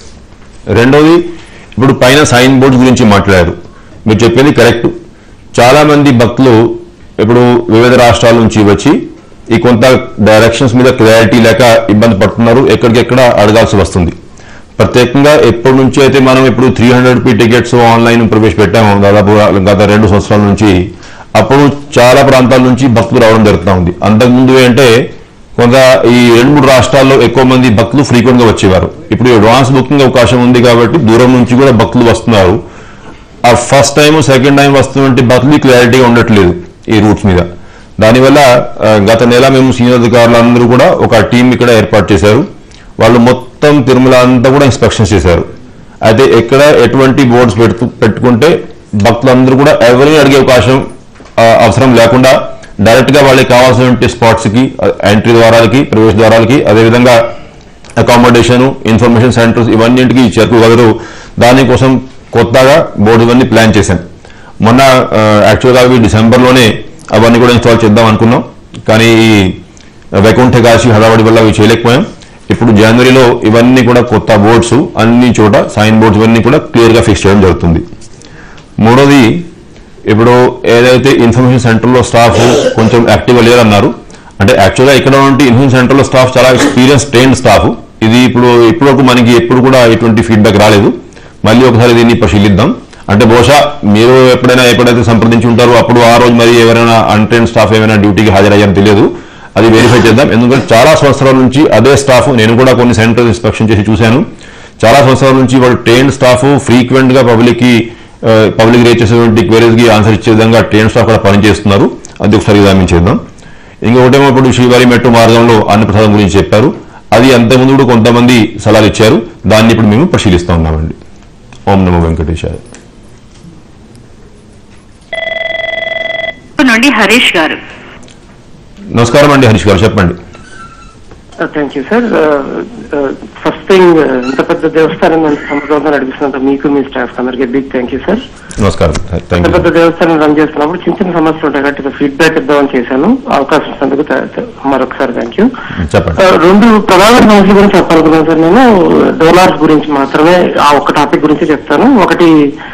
Speaker 3: రెండోది ఇప్పుడు పైన సైన్ బోర్డ్స్ గురించి మాట్లాడారు మీరు చెప్పింది కరెక్ట్ చాలా మంది భక్తులు ఇప్పుడు వివిధ రాష్ట్రాల నుంచి వచ్చి ఈ కొంత డైరెక్షన్స్ మీద క్లారిటీ లేక ఇబ్బంది పడుతున్నారు ఎక్కడికెక్కడ అడగాల్సి వస్తుంది ప్రత్యేకంగా ఎప్పటి నుంచి అయితే మనం ఇప్పుడు three hundred P tickets online ప్రవేశపెట్టాము దాదాపు గత రెండు సంవత్సరాల నుంచి అప్పుడు చాలా ప్రాంతాల నుంచి భక్తులు రావడం జరుగుతూ ఉంది అంతకుముందు ఏంటంటే కొంత ఈ రెండు మూడు రాష్ట్రాల్లో ఎక్కువ మంది భక్తులు ఫ్రీక్వెంట్ గా వచ్చేవారు ఇప్పుడు అడ్వాన్స్ బుకింగ్ అవకాశం ఉంది కాబట్టి దూరం నుంచి కూడా భక్తులు వస్తున్నారు ఆ ఫస్ట్ టైం సెకండ్ టైం వస్తున్నటువంటి భక్తులు క్లారిటీగా ఉండట్లేదు ఈ రూట్స్ మీద దానివల్ల ఆ, గత నెల మేము సీనియర్ అధికారులు అందరూ కూడా ఒక టీం ఇక్కడ ఏర్పాటు చేశారు వాళ్ళు మొత్తం తిరుమల అంతా కూడా ఇన్స్పెక్షన్ చేశారు అయితే ఎక్కడ ఎటువంటి బోర్డ్స్ పెట్టు పెట్టుకుంటే భక్తులందరూ కూడా ఎవరిని అడిగే అవకాశం ఆ, అవసరం లేకుండా డైరెక్ట్ గా వాళ్ళకి కావాల్సిన స్పాట్స్ కి ఎంట్రీ ద్వారాలకి ప్రవేశ ద్వారాలకి అదేవిధంగా అకామిడేషన్ ఇన్ఫర్మేషన్ సెంటర్స్ ఇవన్నింటికి చేరుకోగలరు దానికోసం కొత్తగా బోర్డు ఇవన్నీ ప్లాన్ చేశాం మొన్న యాక్చువల్గా అవి డిసెంబర్లోనే అవన్నీ కూడా ఇన్స్టాల్ చేద్దాం అనుకున్నాం కానీ ఈ వైకుంఠ కాశీ హడావడి వల్ల అవి చేయలేకపోయాం ఇప్పుడు జనవరిలో ఇవన్నీ కూడా కొత్త బోర్డ్స్ అన్ని చోట సైన్ బోర్డ్స్ ఇవన్నీ కూడా క్లియర్గా ఫిక్స్ చేయడం జరుగుతుంది మూడోది ఇప్పుడు ఏదైతే ఇన్ఫర్మేషన్ సెంటర్లో స్టాఫ్ కొంచెం యాక్టివ్గా లేరన్నారు అంటే యాక్చువల్గా ఇక్కడ ఉంటే ఇన్ఫ్యూజన్ సెంటర్లో స్టాఫ్ చాలా ఎక్స్పీరియన్స్ ట్రైన్ స్టాఫ్ ఇది ఇప్పుడు ఇప్పటివరకు మనకి ఎప్పుడు కూడా ఎటువంటి ఫీడ్బ్యాక్ రాలేదు మళ్ళీ ఒకసారి దీన్ని పరిశీలిద్దాం అంటే బహుశా మీరు ఎప్పుడైనా ఎప్పుడైతే సంప్రదించి ఉంటారో అప్పుడు ఆ రోజు మరి ఎవరైనా అన్ట్రైన్ స్టాఫ్ ఏమైనా డ్యూటీకి హాజరయ్యారో తెలియదు అది వెరిఫై చేద్దాం ఎందుకంటే చాలా సంవత్సరాల నుంచి అదే స్టాఫ్ నేను కూడా కొన్ని సెంటర్స్ ఇన్స్పెక్షన్ చేసి చూశాను చాలా సంవత్సరాల నుంచి వాళ్ళు ట్రైన్ స్టాఫ్ ఫ్రీక్వెంట్ గా పబ్లిక్ కి పబ్లిక్ రేట్ చేసేటువంటి క్వైరీస్ కి ఆన్సర్ ఇచ్చే విధంగా ట్రైన్ స్టాఫ్ కూడా పనిచేస్తున్నారు అది ఒకసారి గమనించేద్దాం ఇంకొకటేమో ఇప్పుడు శ్రీవారి మెట్టు మార్గంలో అన్నప్రసాదం గురించి చెప్పారు అది అంతకుముందు కూడా కొంతమంది సలహాలు ఇచ్చారు దాన్ని ఇప్పుడు మేము పరిశీలిస్తా ఉన్నామండి ఓం నమో వెంకటేశాయ
Speaker 1: నుండి హరీష్ గారు
Speaker 3: నమస్కారం అండి హరీష్ గారు చెప్పండి
Speaker 6: thank you sir first thing ఇంత పెద్ద దేవస్థానం అంత సమగ్రంగా నడిపిస్తున్నంత మీకు మీ స్టాఫ్ అందరికి బిగ్ థ్యాంక్ యూ సార్
Speaker 3: నమస్కారం థ్యాంక్
Speaker 6: ఇంత
Speaker 3: యూ
Speaker 6: పెద్ద దేవస్థానం రన్ చేస్తున్నప్పుడు చిన్న చిన్న సమస్యలు ఉంటాయి కాబట్టి ఫీడ్బ్యాక్ ఇద్దామని చేశాను అవకాశం ఇచ్చినందుకు థా- థా- మరొకసారి థ్యాంక్ యూ
Speaker 3: చెప్పండి
Speaker 6: రెండు ప్రధాన సమస్యల గురించి చెప్పాలనుకున్నాను సార్ నేను డోనార్స్ గురించి మాత్రమే ఆ ఒక్క టాపిక్ గురించి చెప్తాను ఒకటి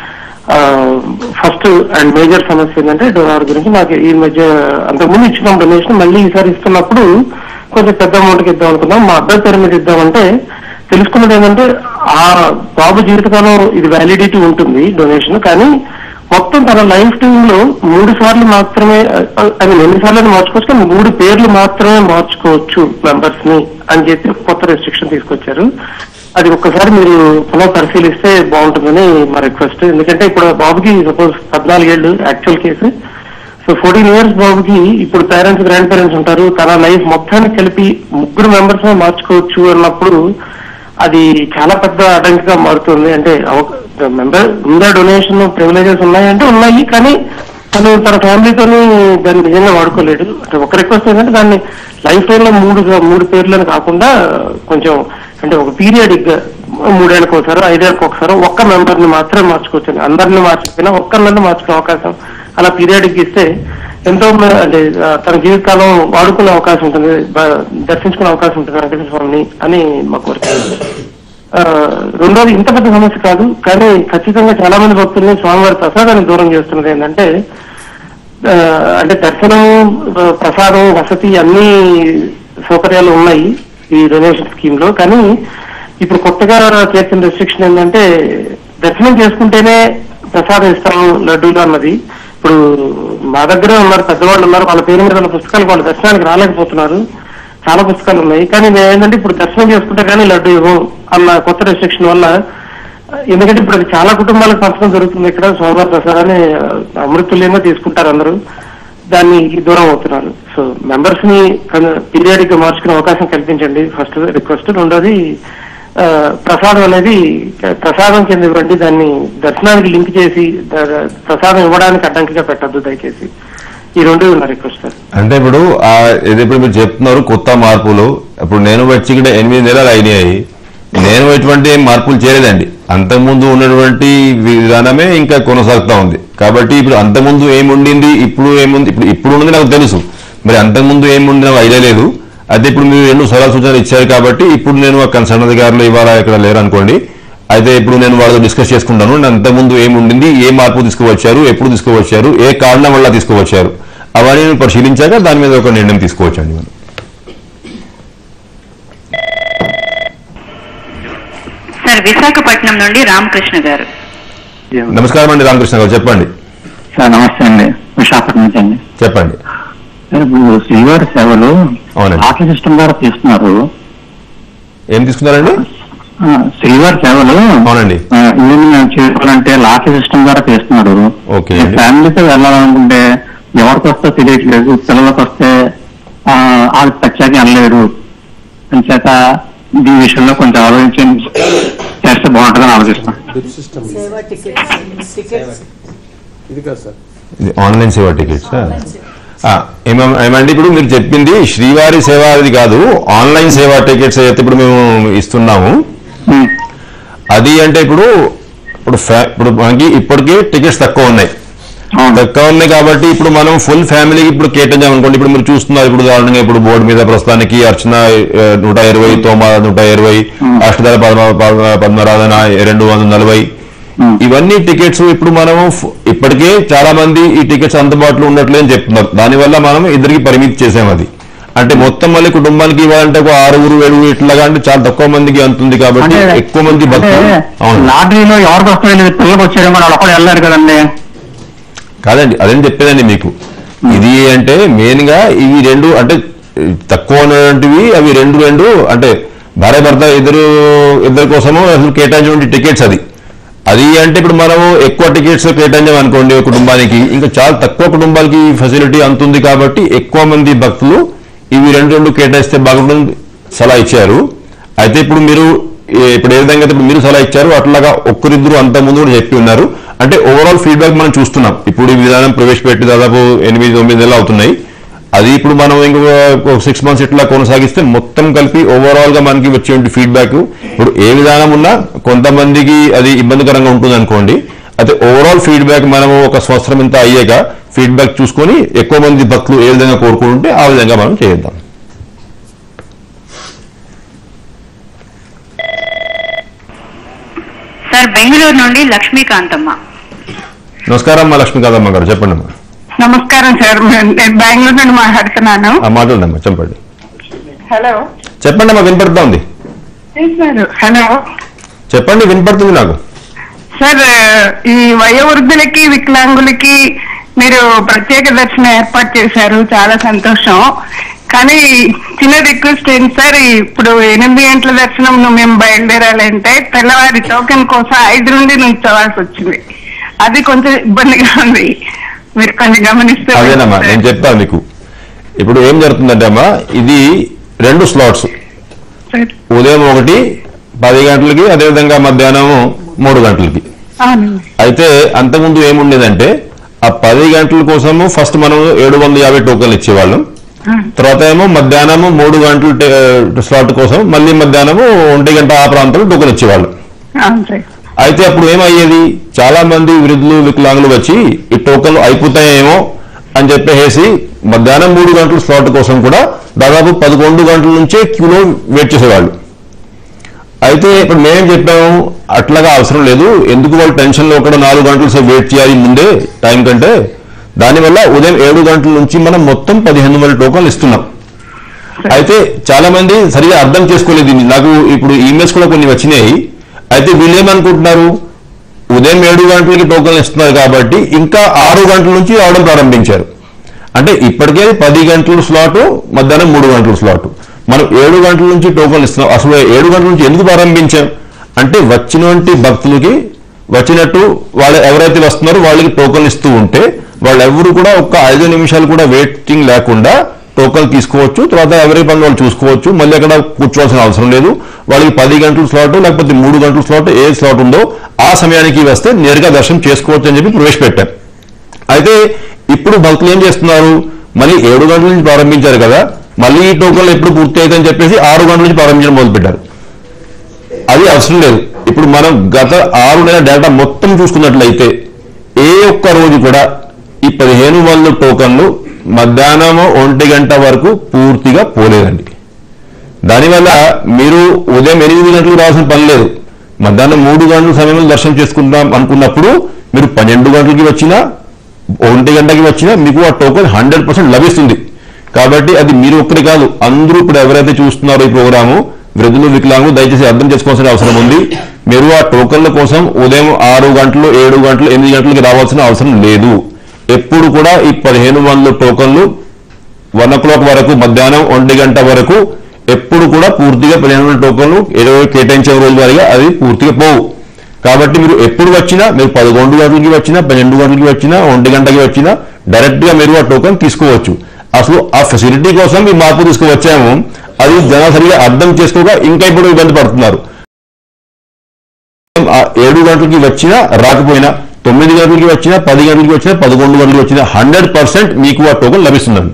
Speaker 6: ఫస్ట్ అండ్ మేజర్ సమస్య ఏంటంటే డోనార్ గురించి నాకు ఈ మధ్య అంతకుముందు ఇచ్చిన డొనేషన్ మళ్ళీ ఈసారి ఇస్తున్నప్పుడు కొంచెం పెద్ద అమౌంట్కి ఇద్దాం అనుకున్నాం మా అబ్బాయి పేరు మీద ఇద్దామంటే తెలుసుకున్నది ఏంటంటే ఆ బాబు జీవితకాలం ఇది వ్యాలిడిటీ ఉంటుంది డొనేషన్ కానీ మొత్తం తన లైఫ్ టైమ్ లో మూడు సార్లు మాత్రమే అది ఎన్ని సార్లు మార్చుకోవచ్చు కానీ మూడు పేర్లు మాత్రమే మార్చుకోవచ్చు మెంబర్స్ ని అని చెప్పి కొత్త రెస్ట్రిక్షన్ తీసుకొచ్చారు అది ఒక్కసారి మీరు పునః పరిశీలిస్తే బాగుంటుందని మా రిక్వెస్ట్ ఎందుకంటే ఇప్పుడు బాబుకి సపోజ్ పద్నాలుగేళ్లు actual case so fourteen years బాబుకి ఇప్పుడు పేరెంట్స్ గ్రాండ్ పేరెంట్స్ ఉంటారు తన లైఫ్ మొత్తాన్ని కలిపి ముగ్గురు మెంబర్స్ మార్చుకోవచ్చు అన్నప్పుడు అది చాలా పెద్ద అడ్డంకిగా మారుతుంది అంటే మెంబర్ ఉందా డొనేషన్ ప్రివిలేజెస్ ఉన్నాయంటే ఉన్నాయి కానీ తను తన ఫ్యామిలీతోని దాన్ని నిజంగా వాడుకోలేడు అంటే ఒక రిక్వెస్ట్ ఏంటంటే దాన్ని లైఫ్ టైం లో మూడు మూడు పేర్లను కాకుండా కొంచెం అంటే ఒక పీరియడిక్ గా మూడేళ్ళకి ఒకసారి ఐదేళ్ళకి ఒకసారి ఒక్క మెంబర్ ని మాత్రమే మార్చుకోవచ్చు అందరిని మార్చుకున్నా ఒక్కరిని మార్చుకునే అవకాశం అలా పీరియడిక్ ఇస్తే ఎంతో మ- అంటే ఆ, తన జీవితకాలం వాడుకునే అవకాశం ఉంటుంది బ- దర్శించుకునే అవకాశం ఉంటుంది వెంకటేశ్వర స్వామిని అని మా కోరిక ఆ, రెండోది ఇంత పెద్ద సమస్య కాదు కానీ ఖచ్చితంగా చాలా మంది భక్తుల్ని స్వామివారి ప్రసాదాన్ని దూరం చేస్తున్నది ఏంటంటే ఆ, అంటే దర్శనం ఆ, ప్రసాదం వసతి అన్ని సౌకర్యాలు ఉన్నాయి ఈ డొనేషన్ స్కీమ్ లో కానీ ఇప్పుడు కొత్తగా చేసిన రెస్ట్రిక్షన్ ఏంటంటే దర్శనం చేసుకుంటేనే ప్రసాదం ఇస్తాం లడ్డూలు అన్నది ఇప్పుడు మా దగ్గరే ఉన్నారు పెద్దవాళ్ళు ఉన్నారు వాళ్ళ పేరు మీద ఉన్న పుస్తకాలు వాళ్ళ దర్శనానికి రాలేకపోతున్నారు చాలా పుస్తకాలు ఉన్నాయి కానీ మేము ఏంటంటే ఇప్పుడు దర్శనం చేసుకుంటే కానీ లడ్డు ఇవ్వం అన్న కొత్త రెస్ట్రిక్షన్ వల్ల ఎందుకంటే ఇప్పుడు అది చాలా కుటుంబాలకు పంచడం జరుగుతుంది ఇక్కడ సోమవారం ప్రసాదాన్ని అమృతుల్యంగా తీసుకుంటారు అందరూ దాన్ని దూరం అవుతున్నారు సో మెంబర్స్ ని పీరియాడిక్ గా మార్చుకునే అవకాశం కల్పించండి ఫస్ట్ రిక్వెస్ట్ రెండోది ఆ, ప్రసాదం అనేది ప్రసాదం కింద ఇవ్వండి దాన్ని దర్శనానికి లింక్ చేసి ద- ప్రసాదం ఇవ్వడానికి అడ్డంకిగా పెట్టద్దు దయచేసి ఈ రెండు నా రిక్వెస్ట్ సార్
Speaker 3: అంటే ఇప్పుడు ఆ ఇది ఇప్పుడు మీరు చెప్తున్నారు కొత్త మార్పులు ఇప్పుడు నేను వచ్చి ఇక్కడ ఎనిమిది నెలలు అయినాయి నేను ఎటువంటి ఏం మార్పులు చేయలేదండి అంతకుముందు ఉన్నటువంటి విధానమే ఇంకా కొనసాగుతా ఉంది కాబట్టి ఇప్పుడు అంతకుముందు ఏముండింది ఇప్పుడు ఏముంది ఇప్పుడు ఇప్పుడు ఉన్నది నాకు తెలుసు మరి అంతకుముందు ఏముంది నాకు ఐడియా లేదు అయితే ఇప్పుడు మీరు ఎన్నో సలహా సూచనలు ఇచ్చారు కాబట్టి ఇప్పుడు నేను ఆ కన్సర్న్ అధికారులు ఇవాళ ఇక్కడ లేరు అనుకోండి అయితే ఇప్పుడు నేను వాళ్ళతో డిస్కస్ చేసుకుంటాను నేను అంతకుముందు ఏముండింది ఏ మార్పు తీసుకువచ్చారు ఎప్పుడు తీసుకువచ్చారు ఏ కారణం వల్ల తీసుకువచ్చారు అవన్నీ నేను పరిశీలించాక దాని మీద ఒక నిర్ణయం తీసుకోవచ్చండి మనం
Speaker 1: సార్ విశాఖపట్నం నుండి రామకృష్ణ గారు
Speaker 3: నమస్కారం అండి రామకృష్ణ గారు చెప్పండి
Speaker 4: సార్ నమస్తే అండి విశాఖపట్నం నుంచి అండి
Speaker 3: చెప్పండి
Speaker 4: సార్ ఇప్పుడు శ్రీవారి సేవలు
Speaker 3: అవునండి.
Speaker 4: ఆటో సిస్టమ్ ద్వారా తీస్తున్నారు
Speaker 3: ఏం తీసుకున్నారండి
Speaker 4: ఆ, శ్రీవారి సేవలు
Speaker 3: అవునండి
Speaker 4: ఆ, ఇవన్నీ మేము చేసుకోవాలంటే లాటరీ సిస్టమ్ ద్వారా చేస్తున్నారు
Speaker 3: ఓకే
Speaker 4: ఈ
Speaker 3: అండి.
Speaker 4: ఫ్యామిలీతో వెళ్ళాలనుకుంటే ఎవరికి వస్తే తెలియట్లేదు పిల్లలకు వస్తే ఆ, వాళ్ళకి ప్రత్యేక అనలేరు అంచేత ఈ విషయంలో కొంచెం ఆలోచించి చేస్తే బాగుంటుందని ఆలోచిస్తాం
Speaker 7: సేవా టికెట్స్ టికెట్స్ ఇది కాదు సార్
Speaker 3: ఇది ఆన్లైన్ సేవా టికెట్స్ ఏమంటే ఇప్పుడు మీరు చెప్పింది శ్రీవారి సేవ అది కాదు ఆన్లైన్ సేవా టికెట్స్ అయితే ఇప్పుడు మేము ఇస్తున్నాము
Speaker 4: ఉమ్.
Speaker 3: అది అంటే ఇప్పుడు ఇప్పుడు ఫ్యా- ఇప్పుడు మనకి ఇప్పటికే టికెట్స్ తక్కువ ఉన్నాయి
Speaker 4: అవును
Speaker 3: తక్కువ ఉన్నాయి కాబట్టి ఇప్పుడు మనం ఫుల్ ఫ్యామిలీకి ఇప్పుడు కేటాయించాం అనుకోండి ఇప్పుడు మీరు చూస్తున్నారు ఇప్పుడు ఉదాహరణగా ఇప్పుడు బోర్డు మీద ప్రస్తుతానికి అర్చన ఆ, నూట ఇరవై తోమ నూట ఇరవై అష్టదళ పద్మ పద్మ- పద్మరాధన రెండు వందల నలభై
Speaker 4: Hmm.
Speaker 3: ఇవన్నీ టికెట్స్ ఇప్పుడు మనము ఫ్- ఇప్పటికే చాలా మంది ఈ టికెట్స్ అందుబాటులో ఉండట్లేదని చెప్తున్నారు దానివల్ల మనం ఇద్దరికి పరిమితి చేసాం అది అంటే మొత్తం మళ్ళీ కుటుంబానికి ఇవ్వాలంటే ఒక ఆరుగురు ఏడుగురు ఇట్లాగా అంటే చాలా తక్కువ మందికి అంతుంది కాబట్టి
Speaker 4: అంటే-
Speaker 3: ఎక్కువ మంది భక్తులు
Speaker 4: అంటే
Speaker 3: అవును
Speaker 4: లాటరీలో ఎవరికి వస్తాయో పిల్లలకు వచ్చారేమో వాళ్ళు ఒకళ్ళు వెళ్ళారు కదండి
Speaker 3: కాదండి అదేం చెప్పేదండి మీకు ఇది అంటే మెయిన్ గా ఇవి రెండు అంటే తక్కువ ఉన్నటువంటివి అవి రెండు రెండు అంటే భార్య భర్త ఇద్దరు ఇద్దరి కోసము అసలు కేటాయించినటువంటి టికెట్స్ అది అది అంటే ఇప్పుడు మనము ఎక్కువ టికెట్స్ కేటాయించాం అనుకోండి ఒక కుటుంబానికి ఇంకా చాలా తక్కువ కుటుంబాలకి ఈ ఫెసిలిటీ అంతుంది కాబట్టి ఎక్కువ మంది భక్తులు ఇవి రెండు రెండు కేటాయిస్తే బాగుంటుంది సలహా ఇచ్చారు అయితే ఇప్పుడు మీరు ఏ- ఇప్పుడు ఏ విధంగా అయితే ఇప్పుడు మీరు సలహా ఇచ్చారు అట్లాగా ఒక్కరిద్దరు అంత ముందు కూడా చెప్పి ఉన్నారు అంటే ఓవరాల్ ఫీడ్బ్యాక్ మనం చూస్తున్నాం ఇప్పుడు ఈ విధానం ప్రవేశపెట్టి దాదాపు ఎనిమిది తొమ్మిది నెలలు అవుతున్నాయి అది ఇప్పుడు మనం ఇంకో సిక్స్ మంత్స్ ఇట్లా కొనసాగిస్తే మొత్తం కలిపి ఓవరాల్ గా మనకి వచ్చే ఫీడ్బ్యాక్ ఇప్పుడు ఏ విధానం ఉన్నా కొంతమందికి అది ఇబ్బందికరంగా ఉంటుంది అనుకోండి అయితే ఓవరాల్ ఫీడ్బ్యాక్ మనము ఒక సంవత్సరం ఇంత అయ్యాక ఫీడ్బ్యాక్ చూసుకొని ఎక్కువ మంది భక్తులు ఏ విధంగా కోరుకుంటే ఆ విధంగా మనం చేద్దాం
Speaker 1: సార్ బెంగళూరు నుండి లక్ష్మీకాంతమ్మ
Speaker 3: నమస్కారం అమ్మా లక్ష్మీకాంతమ్మ గారు చెప్పండి అమ్మా
Speaker 8: నమస్కారం సార్ నేను బెంగళూరు నుండి మాట్లాడుతున్నాను
Speaker 3: ఆ మాట్లాడండి చెప్పండి
Speaker 8: హలో
Speaker 3: చెప్పండి అమ్మా వినపడుతా ఉంది
Speaker 8: సార్ హలో
Speaker 3: చెప్పండి వినపడుతుంది నాకు
Speaker 8: సార్ ఈ వయోవృద్ధులకి వికలాంగులకి మీరు ప్రత్యేక దర్శనం ఏర్పాటు చేశారు చాలా సంతోషం కానీ చిన్న రిక్వెస్ట్ ఏంటి సార్ ఇప్పుడు ఎనిమిది గంటల దర్శనం మేము బయలుదేరాలంటే తెల్లవారి టోకెన్ కోసం ఐదు నుండి నుంచోవాల్సి వచ్చింది అది కొంచెం ఇబ్బందిగా ఉంది మీరు కొంచెం గమనిస్తే
Speaker 3: అదేనమ్మా నేను చెప్తాను మీకు ఇప్పుడు ఏం జరుగుతుందంటే అమ్మా ఇది రెండు స్లాట్స్
Speaker 8: సార్
Speaker 3: ఉదయం ఒకటి పది గంటలకి అదేవిధంగా మధ్యాహ్నం మూడు గంటలకి
Speaker 8: అవునండి
Speaker 3: అయితే అంతకుముందు ఏముండేదంటే ఆ పది గంటల కోసము ఫస్ట్ మనం ఏడు వందల యాభై టోకన్లు ఇచ్చేవాళ్ళం తర్వాత ఏమో మధ్యాహ్నము మూడు గంటల టే- స్లాట్ కోసం మళ్ళీ మధ్యాహ్నము ఒంటి గంట ఆ ప్రాంతంలో టోకన్ ఇచ్చేవాళ్ళం
Speaker 8: అవును సార్
Speaker 3: అయితే అప్పుడు ఏమయ్యేది చాలా మంది వృద్ధులు వికలాంగులు వచ్చి ఈ టోకన్లు అయిపోతాయేమో అని చెప్పేసి మధ్యాహ్నం మూడు గంటల స్లాట్ కోసం కూడా దాదాపు పదకొండు గంటల నుంచే క్యూలో వెయిట్ చేసేవాళ్ళు అయితే ఇప్పుడు మేమేం చెప్పాము అట్లాగా అవసరం లేదు ఎందుకు వాళ్ళు టెన్షన్లో ఒక నాలుగు గంటలు సేపు వెయిట్ చేయాలి ముందే టైం కంటే దానివల్ల ఉదయం ఏడు గంటల నుంచి మనం మొత్తం పదిహేను వందల టోకన్లు ఇస్తున్నాం అయితే చాలా మంది సరిగా అర్థం చేసుకోలేదు దీన్ని నాకు ఇప్పుడు ఈమెయిల్స్ కూడా కొన్ని వచ్చినాయి అయితే వీళ్ళు ఏమనుకుంటున్నారు ఉదయం ఏడు గంటలకి టోకన్లు ఇస్తున్నారు కాబట్టి ఇంకా ఆరు గంటల నుంచి రావడం ప్రారంభించారు అంటే ఇప్పటికే పది గంటల స్లాట్ మధ్యాహ్నం మూడు గంటల స్లాట్ మనం ఏడు గంటల నుంచి టోకన్లు ఇస్తున్నాం అసలు ఏడు గంటల నుంచి ఎందుకు ప్రారంభించాం అంటే వచ్చినటువంటి భక్తులకి వచ్చినట్టు వాళ్ళు ఎవరైతే వస్తున్నారో వాళ్ళకి టోకన్ ఇస్తూ ఉంటే వాళ్ళెవరు కూడా ఒక్క ఐదు నిమిషాలు కూడా వెయిటింగ్ లేకుండా టోకన్ తీసుకోవచ్చు తర్వాత ఎవరి పని వాళ్ళు చూసుకోవచ్చు మళ్ళీ అక్కడ కూర్చోవాల్సిన అవసరం లేదు వాళ్ళకి పది గంటల స్లాట్ లేకపోతే మూడు గంటల స్లాట్ ఏ స్లాట్ ఉందో ఆ సమయానికి వస్తే నేరుగా దర్శనం చేసుకోవచ్చు అని చెప్పి ప్రవేశపెట్టారు అయితే ఇప్పుడు భక్తులు ఏం చేస్తున్నారు మళ్ళీ ఏడు గంటల నుంచి ప్రారంభించారు కదా మళ్ళీ ఈ టోకన్లు ఎప్పుడు పూర్తి అవుతాయని చెప్పేసి ఆరు గంటల నుంచి ప్రారంభించడం మొదలుపెట్టారు అది అవసరం లేదు ఇప్పుడు మనం గత ఆరు నెలల డేటా మొత్తం చూసుకున్నట్లయితే ఏ ఒక్క రోజు కూడా ఈ పదిహేను వందల టోకన్లు మధ్యాహ్నం ఒంటి గంట వరకు పూర్తిగా పోలేదండి దానివల్ల మీరు ఉదయం ఎనిమిది గంటలకు రావాల్సిన పని లేదు మధ్యాహ్నం మూడు గంటల సమయంలో దర్శనం చేసుకుంటాం అనుకున్నప్పుడు మీరు పన్నెండు గంటలకి వచ్చినా ఒంటి గంటకి వచ్చినా మీకు ఆ టోకెన్ హండ్రెడ్ పర్సెంట్ లభిస్తుంది కాబట్టి అది మీరు ఒక్కరి కాదు అందరూ ఇప్పుడు ఎవరైతే చూస్తున్నారో ఈ ప్రోగ్రాము వృద్ధులు వికలాంగులు దయచేసి అర్థం చేసుకోవాల్సిన అవసరం ఉంది మీరు ఆ టోకన్ల కోసం ఉదయం ఆరు గంటలు ఏడు గంటలు ఎనిమిది గంటలకి రావాల్సిన అవసరం లేదు ఎప్పుడు కూడా ఈ పదిహేను వందల టోకన్లు వన్ ఓ క్లాక్ వరకు మధ్యాహ్నం ఒంటి గంట వరకు ఎప్పుడు కూడా పూర్తిగా పదిహేను వందల టోకన్లు ఇరవై కేటాయించే రోజు వారిగా అది పూర్తిగా పోవు కాబట్టి మీరు ఎప్పుడు వచ్చినా మీరు పదకొండు గంటలకి వచ్చినా పన్నెండు గంటలకి వచ్చినా ఒంటి గంటకి వచ్చినా డైరెక్ట్ గా మీరు ఆ టోకన్ తీసుకోవచ్చు అసలు ఆ ఫెసిలిటీ కోసం ఈ మార్పు తీసుకువచ్చాము అది జనం సరిగా అర్థం చేసుకోగా ఇంకా ఇప్పుడు ఇబ్బంది పడుతున్నారు ఆ ఏడు గంటలకి వచ్చినా రాకపోయినా తొమ్మిది గంటలకి వచ్చినా పది గంటలకి వచ్చినా పదకొండు గంటలకి వచ్చినా హండ్రెడ్ పర్సెంట్ మీకు ఆ టోకన్ లభిస్తుందండి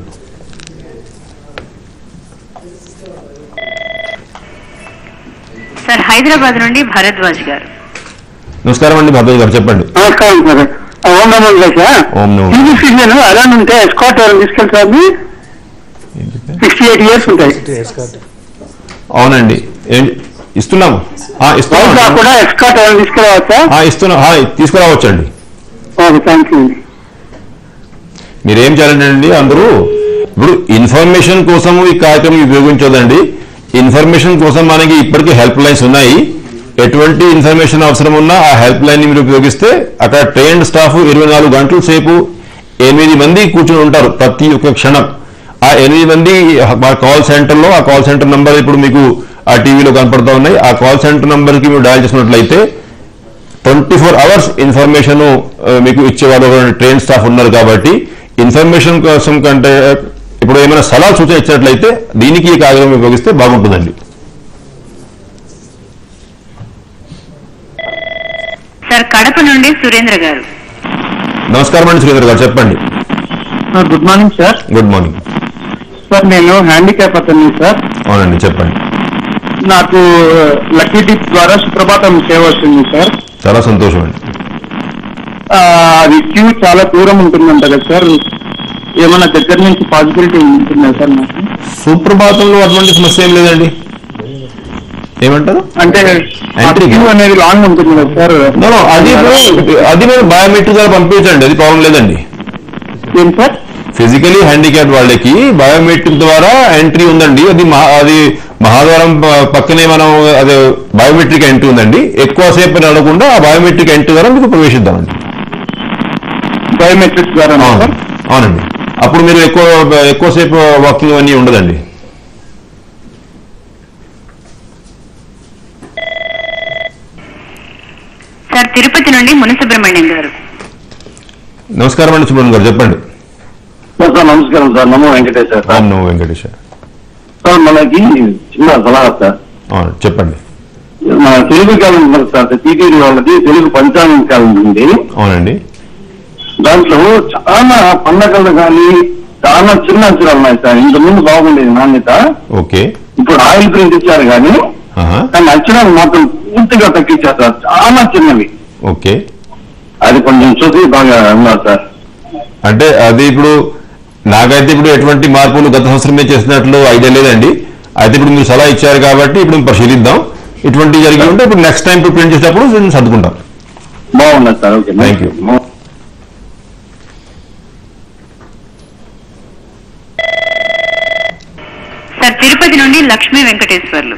Speaker 1: సార్ హైదరాబాద్ నుండి భరద్వాజ్ గారు
Speaker 3: నమస్కారం అండి భద్రత గారు చెప్పండి
Speaker 4: నమస్కారం సార్ ఓం నమో వెంకటేశ
Speaker 3: ఓం నమో
Speaker 4: టీవీ సీజన్ అలా ఉంటే ఎస్కాట్ ఎవరు తీసుకెళ్తారు సిక్స్టీ ఎయిట్ ఇయర్స్ ఉంటాయి
Speaker 3: అవునండి ఏం ఇస్తున్నాము ఆ,
Speaker 4: బహుశా
Speaker 3: ఇస్తున్నాము
Speaker 4: కూడా ఎస్కాట్ ఎవరు తీసుకెళ్ళవచ్చా
Speaker 3: ఆ, ఇస్తున్నాం ఆ, తీసుకురావచ్చండి
Speaker 4: ఓకే థ్యాంక్ యూ
Speaker 3: మీరేం చేయాలంటే అండి అందరూ ఇప్పుడు ఇన్ఫర్మేషన్ కోసం ఈ కార్యక్రమం ఉపయోగించదండి ఇన్ఫర్మేషన్ కోసం మనకి ఇప్పటికీ హెల్ప్ లైన్స్ ఉన్నాయి ఎటువంటి ఇన్ఫర్మేషన్ అవసరం ఉన్నా ఆ హెల్ప్ లైన్ ని మీరు ఉపయోగిస్తే అక్కడ ట్రైన్డ్ స్టాఫ్ ఇరవై నాలుగు గంటల సేపు ఎనిమిది మంది కూర్చొని ఉంటారు ప్రతి ఒక్క క్షణం ఆ ఎనిమిది మంది మా కాల్ సెంటర్ లో ఆ కాల్ సెంటర్ నంబర్ ఇప్పుడు మీకు ఆ టీవీలో కనపడతా ఉన్నాయి ఆ కాల్ సెంటర్ నంబర్ కి మీరు డయల్ చేసినట్లయితే ట్వంటీ ఫోర్ అవర్స్ ఇన్ఫర్మేషన్ మీకు ఇచ్చేవాళ్ళు ట్రైన్ స్టాఫ్ ఉన్నారు కాబట్టి ఇన్ఫర్మేషన్ కోసం కంటే ఇప్పుడు ఏమైనా సలహా సూచన ఇచ్చినట్లయితే దీనికి ఈ కాగితం ఉపయోగిస్తే బాగుంటుందండి
Speaker 1: సార్ కడప నుండి సురేంద్ర గారు
Speaker 3: నమస్కారం అండి శ్రీధర్ గారు చెప్పండి
Speaker 4: good morning sir
Speaker 3: good morning
Speaker 4: sir నేను హ్యాండిక్యాప్ అతన్ని సార్
Speaker 3: అవునండి చెప్పండి
Speaker 4: నాకు లక్కీ టిప్ ద్వారా సుప్రభాతం సేవ వస్తుంది సార్
Speaker 3: చాలా సంతోషం అండి
Speaker 4: ఆ, అది క్యూ చాలా దూరం ఉంటుందంట కదా సార్ ఏమైనా దగ్గర నుంచి పాసిబిలిటీ ఉంటుందా సార్ నాకు
Speaker 3: సుప్రభాతంలో అటువంటి సమస్య ఏం లేదండి ఏమంటారు
Speaker 4: అంటే
Speaker 3: Entry
Speaker 4: క్యూ అనేది లాంగ్ ఉంటుంది కదా సార్
Speaker 3: No, no, అది ఇప్పుడు- అది మీరు బయోమెట్రిక్ గా పంపించండి అది ప్రాబ్లం లేదండి
Speaker 4: ఏం సార్
Speaker 3: ఫిజికలీ హ్యాండిక్యాప్ వాళ్ళకి బయోమెట్రిక్ ద్వారా ఎంట్రీ ఉందండి అది మహా- అది మహాద్వారం ప- పక్కనే మనం అదే బయోమెట్రిక్ ఎంట్రీ ఉందండి ఎక్కువసేపు నడవకుండా ఆ బయోమెట్రిక్ ఎంట్రీ ద్వారా మీకు ప్రవేశిద్దామండి
Speaker 4: బయోమెట్రిక్ ద్వారా
Speaker 3: అవును
Speaker 4: సార్
Speaker 3: అవునండి అప్పుడు మీరు ఎక్కువ ఎక్కువసేపు వాకింగ్ అన్నీ ఉండదండి
Speaker 1: సార్ తిరుపతి నుండి మునిసుబ్రహ్మణ్యం గారు
Speaker 3: నమస్కారం అండి సుబ్రహ్మణ్యం గారు చెప్పండి
Speaker 5: సార్ నమస్కారం సార్ నమో వెంకటేశ్వర సార్
Speaker 3: అవును వెంకటేష్
Speaker 5: సార్ మనకి చిన్న సలహా సార్
Speaker 3: అవును చెప్పండి
Speaker 5: మన తెలుగు క్యాలెండర్ ఉంది సార్ టీటీడీ వాళ్ళది తెలుగు పంచాంగం క్యాలెండర్ ఉంది
Speaker 3: అవునండి
Speaker 5: దాంట్లో చాలా పండగలు కానీ చాలా చిన్న అక్షరాలు ఉన్నాయి సార్ ఇంత ముందు బాగుండేది నాణ్యత
Speaker 3: ఓకే
Speaker 5: ఇప్పుడు ఆయిల్ ప్రింట్ ఇచ్చారు కానీ
Speaker 3: ఆహా,
Speaker 5: కానీ అక్షరాలు మాత్రం పూర్తిగా తగ్గించారు సార్ చాలా చిన్నవి
Speaker 3: ఓకే
Speaker 5: అది కొంచెం చూసి బాగా ఉన్నారు సార్
Speaker 3: అంటే అది ఇప్పుడు నాకైతే ఇప్పుడు ఎటువంటి మార్పులు గత సంవత్సరమే చేసినట్లు ఐడియా లేదండి అయితే ఇప్పుడు మీరు సలహా ఇచ్చారు కాబట్టి ఇప్పుడు మేము పరిశీలిద్దాం ఇటువంటి జరిగి ఉంటే ఇప్పుడు నెక్స్ట్ టైం ప్రింట్ చేసేటప్పుడు నేను సర్దుకుంటాం
Speaker 5: బాగున్నారు sir okay
Speaker 3: Thank you.
Speaker 1: Sir Tirupati నుండి లక్ష్మీ వెంకటేశ్వర్లు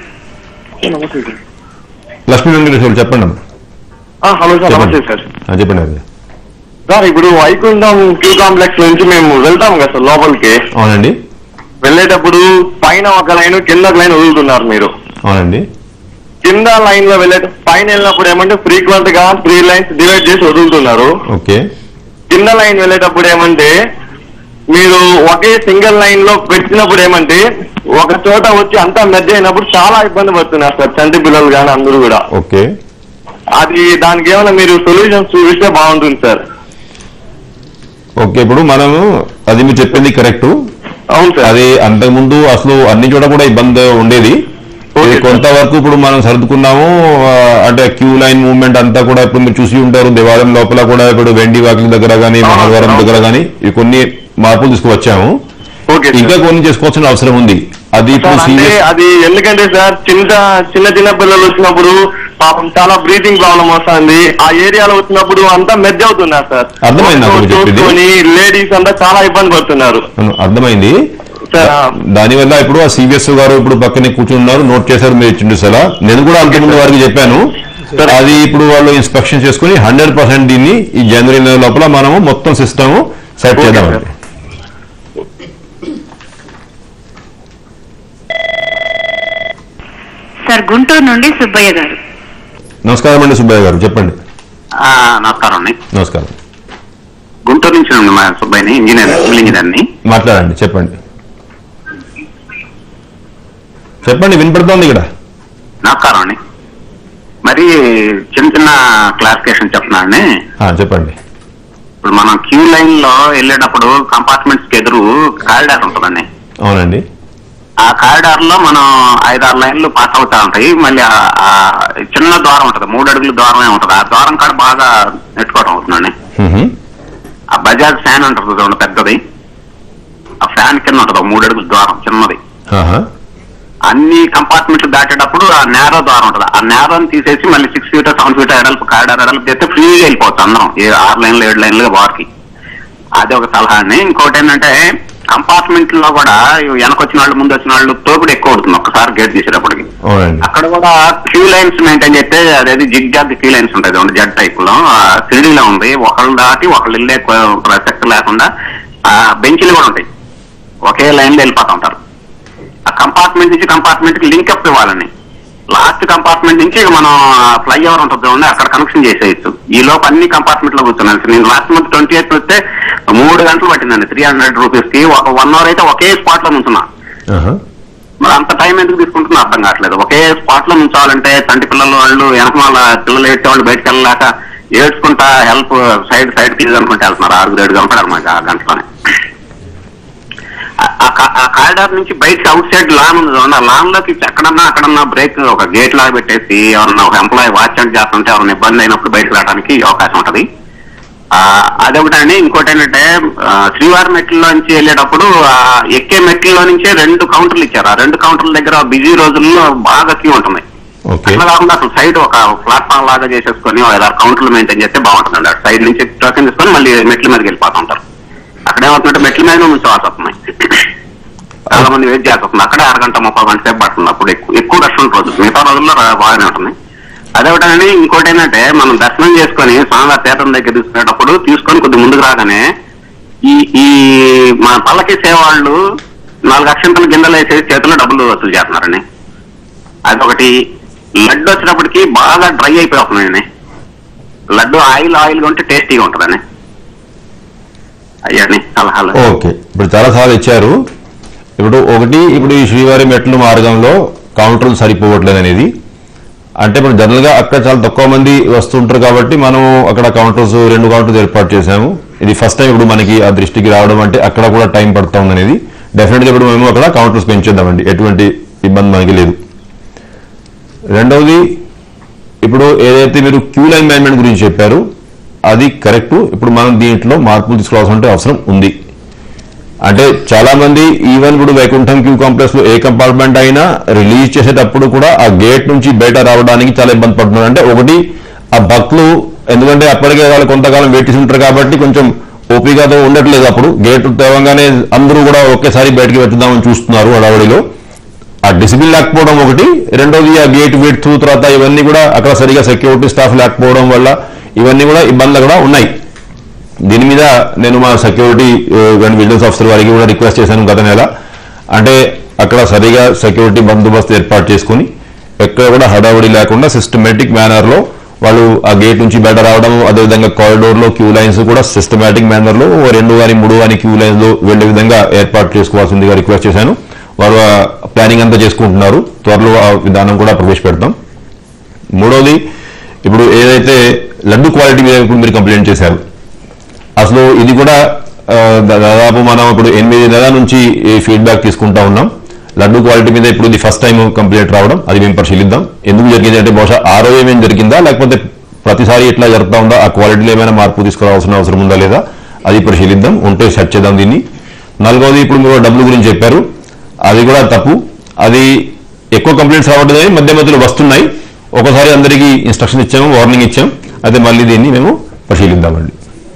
Speaker 3: లక్ష్మీ వెంకటేశ్వర చెప్పండి అమ్మా.
Speaker 5: హలో సార్
Speaker 3: చెప్పండి.
Speaker 5: నమస్తే సార్
Speaker 3: ఆ, చెప్పండి అది
Speaker 5: సార్ ఇప్పుడు వైకుంఠం క్యూ కాంప్లెక్స్ నుంచి మేము వెళ్తాం కదా సార్ లోపలికి
Speaker 3: అవునండి
Speaker 5: వెళ్ళేటప్పుడు పైన ఒక లైన్ కింద ఒక లైన్ వదులుతున్నారు మీరు
Speaker 3: అవునండి
Speaker 5: కింద లైన్ లో వెళ్ళే పైన వెళ్ళినప్పుడు ఏమంటే ఫ్రీక్వెంట్ గా త్రీ లైన్స్ డివైడ్ చేసి వదులుతున్నారు
Speaker 3: ఓకే
Speaker 5: కింద లైన్ వెళ్ళేటప్పుడు ఏమంటే మీరు ఒకే సింగిల్ లైన్ లో పెట్టినప్పుడు ఏమంటే ఒక చోట వచ్చి అంతా మెద్ద అయినప్పుడు చాలా ఇబ్బంది పడుతున్నారు సార్ చంటి పిల్లలు కానీ అందరూ కూడా
Speaker 3: ఓకే
Speaker 5: అది దానికి ఏమైనా మీరు సొల్యూషన్స్ చూపిస్తే బాగుంటుంది సార్
Speaker 3: ఓకే ఇప్పుడు మనము అది మీరు చెప్పింది కరెక్ట్
Speaker 5: అవును సార్
Speaker 3: అది అంతకుముందు అసలు అన్ని చోట కూడా ఇబ్బంది ఉండేది
Speaker 5: ఓకే
Speaker 3: ఇది
Speaker 5: సార్.
Speaker 3: కొంతవరకు ఇప్పుడు మనం సర్దుకున్నాము ఆ, అంటే క్యూ లైన్ మూవ్మెంట్ అంతా కూడా ఇప్పుడు మీరు చూసి ఉంటారు దేవాలయం లోపల కూడా ఇప్పుడు వెండి వాకింగ్ దగ్గర కానీ
Speaker 5: అవును,
Speaker 3: మహాద్వారం
Speaker 5: అవును.
Speaker 3: దగ్గర కానీ ఇవి కొన్ని మార్పులు తీసుకువచ్చాము
Speaker 5: ఓకే
Speaker 3: ఇంకా
Speaker 5: సార్
Speaker 3: కొన్ని చేసుకోవాల్సిన అవసరం ఉంది అది ఇప్పుడు
Speaker 5: సార్, అంటే
Speaker 3: సీరియస్
Speaker 5: అది ఎందుకంటే సార్ చిన్న చిన్న చిన్న పిల్లలు వచ్చినప్పుడు పాపం చాలా బ్రీతింగ్ ప్రాబ్లం వస్తుంది ఆ ఏరియాలో వచ్చినప్పుడు అంతా మెద్ద అవుతున్నారు సార్
Speaker 3: అర్థమైంది నాకు మీరు చెప్పింది.
Speaker 5: చూసుకొని లేడీస్ అంతా చాలా ఇబ్బంది పడుతున్నారు
Speaker 3: అర్థమైంది
Speaker 5: సార్ ఆ,
Speaker 3: దానివల్ల ఇప్పుడు ఆ సిబిఎస్ గారు ఇప్పుడు పక్కనే కూర్చున్నారు నోట్ చేశారు మీరు ఇచ్చిండు సలా నేను కూడా అంతకుముందు వారికి చెప్పాను
Speaker 5: సరే.
Speaker 3: అది ఇప్పుడు వాళ్ళు ఇన్స్పెక్షన్ చేసుకుని హండ్రెడ్ పర్సెంట్ దీన్ని ఈ జనవరి నెల లోపల మనము మొత్తం సిస్టమ్ సెట్
Speaker 5: ఓకే
Speaker 3: చేద్దాం
Speaker 5: సార్.
Speaker 1: సార్ గుంటూరు నుండి సుబ్బయ్య గారు
Speaker 3: నమస్కారం అండి సుబ్బయ్య గారు చెప్పండి
Speaker 9: ఆ, నమస్కారం అండి
Speaker 3: నమస్కారం
Speaker 9: గుంటూరు నుంచి ఉంది మా సుబ్బయ్యని ఇంజనీర్ సివిల్ ఇంజనీర్ని
Speaker 3: మాట్లాడండి చెప్పండి చెప్పండి వినపడుతోంది ఇక్కడ
Speaker 9: నమస్కారం అండి మరి చిన్న చిన్న క్లారిఫికేషన్ చెప్తున్నానండి
Speaker 3: ఆ, చెప్పండి
Speaker 9: ఇప్పుడు మనం క్యూ లైన్ లో వెళ్ళేటప్పుడు కంపార్ట్మెంట్స్ కి ఎదురు కారిడార్ ఉంటుందండి
Speaker 3: అవునండి
Speaker 9: ఆ కారిడార్ లో మనం ఐదారు లైన్లు పాస్ అవుతా ఉంటాయి మళ్ళీ ఆ- ఆ చిన్న ద్వారం ఉంటుంది మూడు అడుగుల ద్వారమే ఉంటుంది ఆ ద్వారం కాడ బాగా నెట్టుకోవడం అవుతుందండి
Speaker 3: మ్హూ.
Speaker 9: ఆ బజాజ్ ఫ్యాన్ ఉంటుంది చూడండి పెద్దది ఆ ఫ్యాన్ కింద ఉంటుంది ఒక మూడు అడుగుల ద్వారం చిన్నది
Speaker 3: ఆహా.
Speaker 9: అన్ని కంపార్ట్మెంట్లు దాటేటప్పుడు ఆ నేరో ద్వారం ఉంటుంది ఆ నేరోని తీసేసి మళ్ళీ సిక్స్ ఫీట్ సెవెన్ ఫీట్ ఎడల్పు కారిడార్ ఎడల్పు చేస్తే ఫ్రీగా వెళ్ళిపోవచ్చు అందరం ఏ ఆరు లైన్లు ఏడు లైన్లుగా బార్కి అది ఒక సలహా అండి ఇంకోటి ఏంటంటే కంపార్ట్మెంట్ లో కూడా వెనక వచ్చిన వాళ్ళు ముందు వచ్చిన వాళ్ళు తోపిడి ఎక్కువ అవుతుంది ఒక్కసారి గేట్ తీసేటప్పటికి
Speaker 3: అవునండి
Speaker 9: అక్కడ కూడా క్యూ లైన్స్ మెయింటైన్ చేస్తే అదేది జిగ్ జాగ్ క్యూ లైన్స్ ఉంటాయి జడ్ టైప్ లో సిడీలో ఉంది ఒకళ్ళు దాటి ఒకళ్ళు వెళ్ళే కొ- ప్రసక్తి లేకుండా ఆ బెంచ్లు కూడా ఉంటాయి ఒకే లైన్ లో వెళ్ళిపోతా ఉంటారు ఆ కంపార్ట్మెంట్ నుంచి కంపార్ట్మెంట్ కి లింక్ అప్ ఇవ్వాలని లాస్ట్ కంపార్ట్మెంట్ నుంచి ఇక మనం ఫ్లైఓవర్ ఉంటుంది చూడండి అక్కడ కనెక్షన్ చేసేయచ్చు ఈ లోపు అన్ని కంపార్ట్మెంట్ లో కూర్చున్నాను నేను లాస్ట్ మంత్ ట్వంటీ ఎయిత్ వస్తే మూడు గంటలు పట్టిందండి త్రీ హండ్రెడ్ రూపీస్ కి ఒక వన్ అవర్ అయితే ఒకే స్పాట్ లో ఉంటున్నా
Speaker 3: ఆహా.
Speaker 9: మరి అంత టైం ఎందుకు తీసుకుంటున్నా అర్థం కావట్లేదు ఒకే స్పాట్ లో ఉంచాలంటే తండ్రి పిల్లలు వాళ్ళు వెనక వాళ్ళ పిల్లలు ఏడ్చే వాళ్ళు బయటకు వెళ్ళలేక ఏడ్చుకుంటా హెల్ప్ సైడ్ సైడ్ తీసి అనుకుంటే వెళ్తున్నారు ఆరుగురు ఏడు గంటలు మాకు ఆ గంటలోనే ఆ- ఆ కా- ఆ కారిడార్ నుంచి బయటకి అవుట్ సైడ్ లాన్ ఉంది చూడండి ఆ లాన్ లోకి ఎక్కడన్నా అక్కడన్నా బ్రేక్ ఒక గేట్ లాగా పెట్టేసి ఎవరన్నా ఒక ఎంప్లాయీ వాచ్ అండ్ చేస్తుంటే ఎవరైనా ఇబ్బంది అయినప్పుడు బయటకు రావడానికి అవకాశం ఉంటది ఆ, అదొకటండి ఇంకోటి ఏంటంటే ఆ, శ్రీవారి మెట్లలో నుంచి వెళ్ళేటప్పుడు ఆ, ఎక్కే మెట్లలో నుంచే రెండు కౌంటర్లు ఇచ్చారు ఆ రెండు కౌంటర్ల దగ్గర బిజీ రోజుల్లో బాగా క్యూ ఉంటుంది
Speaker 3: ఓకే
Speaker 9: అట్లా కాకుండా అసలు సైడ్ ఒక ప్లాట్ఫామ్ లాగా చేసేసుకొని ఏదో కౌంటర్లు మెయింటైన్ చేస్తే బాగుంటుంది అటు సైడ్ నుంచి టోకెన్ తీసుకొని మళ్ళీ మెట్ల మీదకి వెళ్ళిపోతూ ఉంటారు అక్కడ ఏమవుతుందంటే మెట్ల మీద ఉంచవలసి వస్తుంది చాలా మంది వెయిట్ చేయాల్సి వస్తుంది అక్కడే అరగంట ముప్పై గంట సేపు పడుతుంది అప్పుడు ఎక్కువ ఎక్కువ రష్ ఉంటుంది రోజు మిగతా రోజుల్లో రా- బాగానే ఉంటుంది అదేవిటండి ఇంకోటి ఏంటంటే మనం దర్శనం చేసుకొని స్వామివారి తీర్థం దగ్గర తీసుకునేటప్పుడు తీసుకొని కొద్ది ముందుకు రాగానే ఈ ఈ మన పల్లకి సేవాళ్ళు నాలుగు అక్షంతల గిండలు వేసేసి చేతుల్లో డబ్బులు వసూలు చేస్తున్నారండి అదొకటి లడ్డు వచ్చినప్పటికి బాగా డ్రై అయిపోతున్నాయండి లడ్డు ఆయిల్ ఆయిల్ గా ఉంటే టేస్టీగా ఉంటుందండి అయ్యండి సలహాలు
Speaker 3: ఓకే ఇప్పుడు చాలా సార్లు ఇచ్చారు ఇప్పుడు ఒకటి ఇప్పుడు ఈ శ్రీవారి మెట్లు మార్గంలో కౌంటర్లు సరిపోవట్లేదు అనేది అంటే ఇప్పుడు జనరల్ గా అక్కడ చాలా తక్కువ మంది వస్తుంటారు కాబట్టి మనం అక్కడ కౌంటర్స్ రెండు కౌంటర్స్ ఏర్పాటు చేశాము ఇది ఫస్ట్ టైం ఇప్పుడు మనకి ఆ దృష్టికి రావడం అంటే అక్కడ కూడా టైం పడుతూ ఉంది అనేది డెఫినెట్ గా ఇప్పుడు మేము అక్కడ కౌంటర్స్ పెంచేద్దామండి ఎటువంటి ఇబ్బంది మనకి లేదు రెండవది ఇప్పుడు ఏదైతే మీరు క్యూ లైన్ మేనేజ్మెంట్ గురించి చెప్పారు అది కరెక్ట్ ఇప్పుడు మనం దీంట్లో మార్పులు తీసుకోవాల్సిన అవసరం ఉంది అంటే చాలా మంది ఈవెన్ ఇప్పుడు వైకుంఠం క్యూ కాంప్లెక్స్ లో ఏ కంపార్ట్మెంట్ అయినా రిలీజ్ చేసేటప్పుడు కూడా ఆ గేట్ నుంచి బయట రావడానికి చాలా ఇబ్బంది పడుతున్నారు అంటే ఒకటి ఆ భక్తులు ఎందుకంటే అప్పటికే వాళ్ళు కొంతకాలం వెయిట్ చేసి ఉంటారు కాబట్టి కొంచెం ఓపికతో ఉండట్లేదు అప్పుడు గేట్ తెరవగానే అందరూ కూడా ఒకేసారి బయటకు వెతుదామని చూస్తున్నారు హడావడిలో ఆ డిసిప్లిన్ లేకపోవడం ఒకటి రెండోది ఆ గేట్ వెయిట్ త్రూ తర్వాత ఇవన్నీ కూడా అక్కడ సరిగా సెక్యూరిటీ స్టాఫ్ లేకపోవడం వల్ల ఇవన్నీ కూడా ఇబ్బందులు కూడా ఉన్నాయి దీని మీద నేను మా సెక్యూరిటీ విజిలెన్స్ ఆఫీసర్ వారికి కూడా రిక్వెస్ట్ చేశాను గత నెల అంటే అక్కడ సరిగా సెక్యూరిటీ బందోబస్తు ఏర్పాటు చేసుకుని ఎక్కడ కూడా హడావుడి లేకుండా సిస్టమేటిక్ మేనర్ లో వాళ్ళు ఆ గేట్ నుంచి బయట రావడం అదేవిధంగా కారిడోర్ లో క్యూ లైన్స్ కూడా సిస్టమేటిక్ మేనర్ లో ఓ రెండు కానీ మూడు కానీ క్యూ లైన్స్ లో వెళ్లే విధంగా ఏర్పాటు చేసుకోవాల్సిందిగా రిక్వెస్ట్ చేశాను వారు ప్లానింగ్ అంతా చేసుకుంటున్నారు త్వరలో ఆ విధానం కూడా ప్రవేశపెడతాం మూడవది ఇప్పుడు ఏదైతే లడ్డు క్వాలిటీ మీద ఇప్పుడు మీరు కంప్లైంట్ చేశారు అసలు ఇది కూడా ఆ, దా- దాదాపు మనం ఇప్పుడు ఎనిమిది నెలల నుంచి ఈ ఫీడ్బ్యాక్ తీసుకుంటా ఉన్నాం లడ్డు క్వాలిటీ మీద ఇప్పుడు ఇది ఫస్ట్ టైం కంప్లైంట్ రావడం అది మేము పరిశీలిద్దాం ఎందుకు జరిగింది అంటే బహుశా ఆ రోజు ఏమేమి జరిగిందా లేకపోతే ప్రతిసారి ఇట్లా జరుగుతా ఉందా ఆ క్వాలిటీలో ఏమైనా మార్పు తీసుకురావాల్సిన అవసరం ఉందా లేదా అది పరిశీలిద్దాం ఉంటే సెట్ చేద్దాం దీన్ని నాలుగవది ఇప్పుడు మీరు డబ్బుల గురించి చెప్పారు అది కూడా తప్పు అది ఎక్కువ కంప్లైంట్స్ రావట్లేదు మధ్య మధ్యలో వస్తున్నాయి ఒకసారి అందరికీ ఇన్స్ట్రక్షన్ ఇచ్చాము వార్నింగ్ ఇచ్చాం అయితే మళ్ళీ దీన్ని మేము పరిశీలిద్దామండి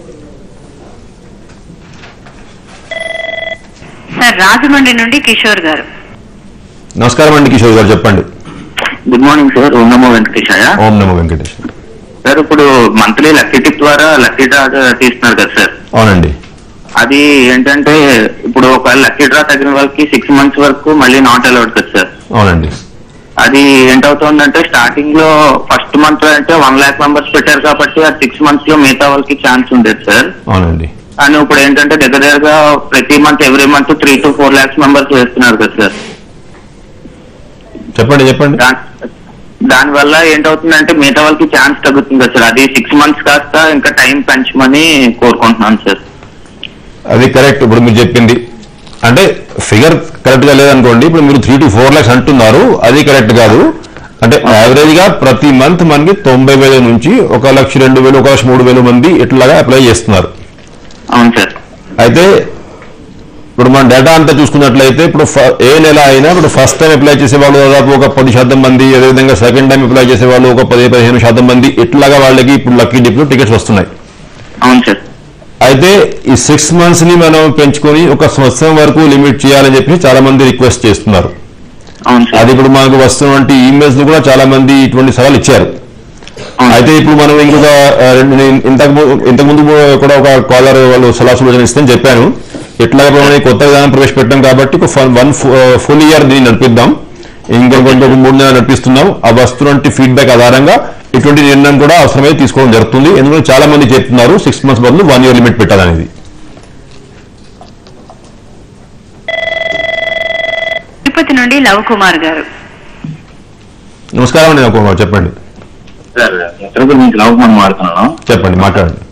Speaker 1: సార్ రాజమండ్రి నుండి కిషోర్ గారు
Speaker 3: నమస్కారం అండి కిషోర్ గారు చెప్పండి
Speaker 9: గుడ్ మార్నింగ్ సార్ ఓం నమో వెంకటేశాయ
Speaker 3: ఓం నమో వెంకటేష్
Speaker 9: సార్ ఇప్పుడు మంత్లీ లక్కీ టిప్ ద్వారా లక్కీ డ్రా తీస్తున్నారు కదా సార్
Speaker 3: అవునండి
Speaker 9: అది ఏంటంటే ఇప్పుడు ఒక లక్కీ డ్రా తగిన వాళ్ళకి సిక్స్ మంత్స్ వరకు మళ్ళీ నాట్ అలౌడ్ కదా సార్
Speaker 3: అవునండి
Speaker 9: అది ఏంటవుతుందంటే స్టార్టింగ్ లో ఫస్ట్ మంత్ లో అంటే వన్ లాక్ మెంబర్స్ పెట్టారు కాబట్టి ఆ సిక్స్ మంత్స్ లో మిగతా వాళ్ళకి ఛాన్స్ ఉండేది సార్
Speaker 3: అవునండి
Speaker 9: కానీ ఇప్పుడు ఏంటంటే దగ్గర దగ్గరగా ప్రతి month every month three to four lakhs members వేస్తున్నారు కదా సార్
Speaker 3: చెప్పండి చెప్పండి
Speaker 9: దా- దాని వల్ల ఏంటవుతుందంటే మిగతా వాళ్ళకి ఛాన్స్ తగ్గుతుంది కదా సార్ అది సిక్స్ మంత్స్ కాస్త ఇంకా టైం పెంచమని కోరుకుంటున్నాను సార్
Speaker 3: అది కరెక్ట్ ఇప్పుడు మీరు చెప్పింది అంటే ఫిగర్ కరెక్ట్ గా లేదనుకోండి ఇప్పుడు మీరు త్రీ టు ఫోర్ లాక్స్ అంటున్నారు అది కరెక్ట్ కాదు అంటే యావరేజ్ గా ప్రతి మంత్ మనకి తొంభై వేల నుంచి ఒక లక్ష రెండు వేలు ఒక లక్ష మూడు వేలు మంది ఇట్లాగా అప్లై చేస్తున్నారు
Speaker 9: అవును సార్
Speaker 3: అయితే ఇప్పుడు మన డేటా అంతా చూసుకున్నట్లయితే ఇప్పుడు ఫ- ఏ నెల అయినా ఇప్పుడు ఫస్ట్ టైం అప్లై చేసే వాళ్ళు దాదాపు ఒక పది శాతం మంది అదేవిధంగా సెకండ్ టైం అప్లై చేసే వాళ్ళు ఒక పది పదిహేను శాతం మంది ఇట్లాగా వాళ్ళకి ఇప్పుడు లక్కీ డిప్లో టికెట్స్ వస్తున్నాయి
Speaker 9: అవును సార్
Speaker 3: అయితే ఈ సిక్స్ మంత్స్ ని మనం పెంచుకొని ఒక సంవత్సరం వరకు లిమిట్ చేయాలని చెప్పి చాలా మంది రిక్వెస్ట్ చేస్తున్నారు
Speaker 5: అవును సార్
Speaker 3: అది ఇప్పుడు మనకు వస్తున్నటువంటి ఈమెయిల్స్ కూడా చాలా మంది ఇటువంటి సలహాలు ఇచ్చారు అయితే ఇప్పుడు మనం ఇంకొక ఆ, రెండు నేను ఇంతకు ము- ఇంతకు ముందు కూడా ఒక కాలర్ వాళ్ళు సలహా సూచన ఇస్తామని చెప్పాను ఎట్లా ఇప్పుడు మనం ఈ కొత్త విధానం ప్రవేశపెట్టాం కాబట్టి ఒక వన్ ఫుల్ ఇయర్ దీన్ని నడిపిద్దాం ఇంకొక ఇంకొక మూడు నెలలు నడిపిస్తున్నాం ఆ వస్తున్నటువంటి ఫీడ్బ్యాక్ ఆధారంగా ఇటువంటి నిర్ణయం కూడా అవసరమైతే తీసుకోవడం జరుగుతుంది ఎందుకంటే చాలా మంది చెప్తున్నారు సిక్స్ మంత్స్ బదులు వన్ ఇయర్ లిమిట్ పెట్టాలనేది
Speaker 1: తిరుపతి నుండి లవ్ కుమార్ గారు
Speaker 3: నమస్కారం అండి నాకు చెప్పండి
Speaker 5: సార్ తిరుపతి నుంచి లవకుమార్ మాడుతున్నాను
Speaker 3: చెప్పండి మాట్లాడండి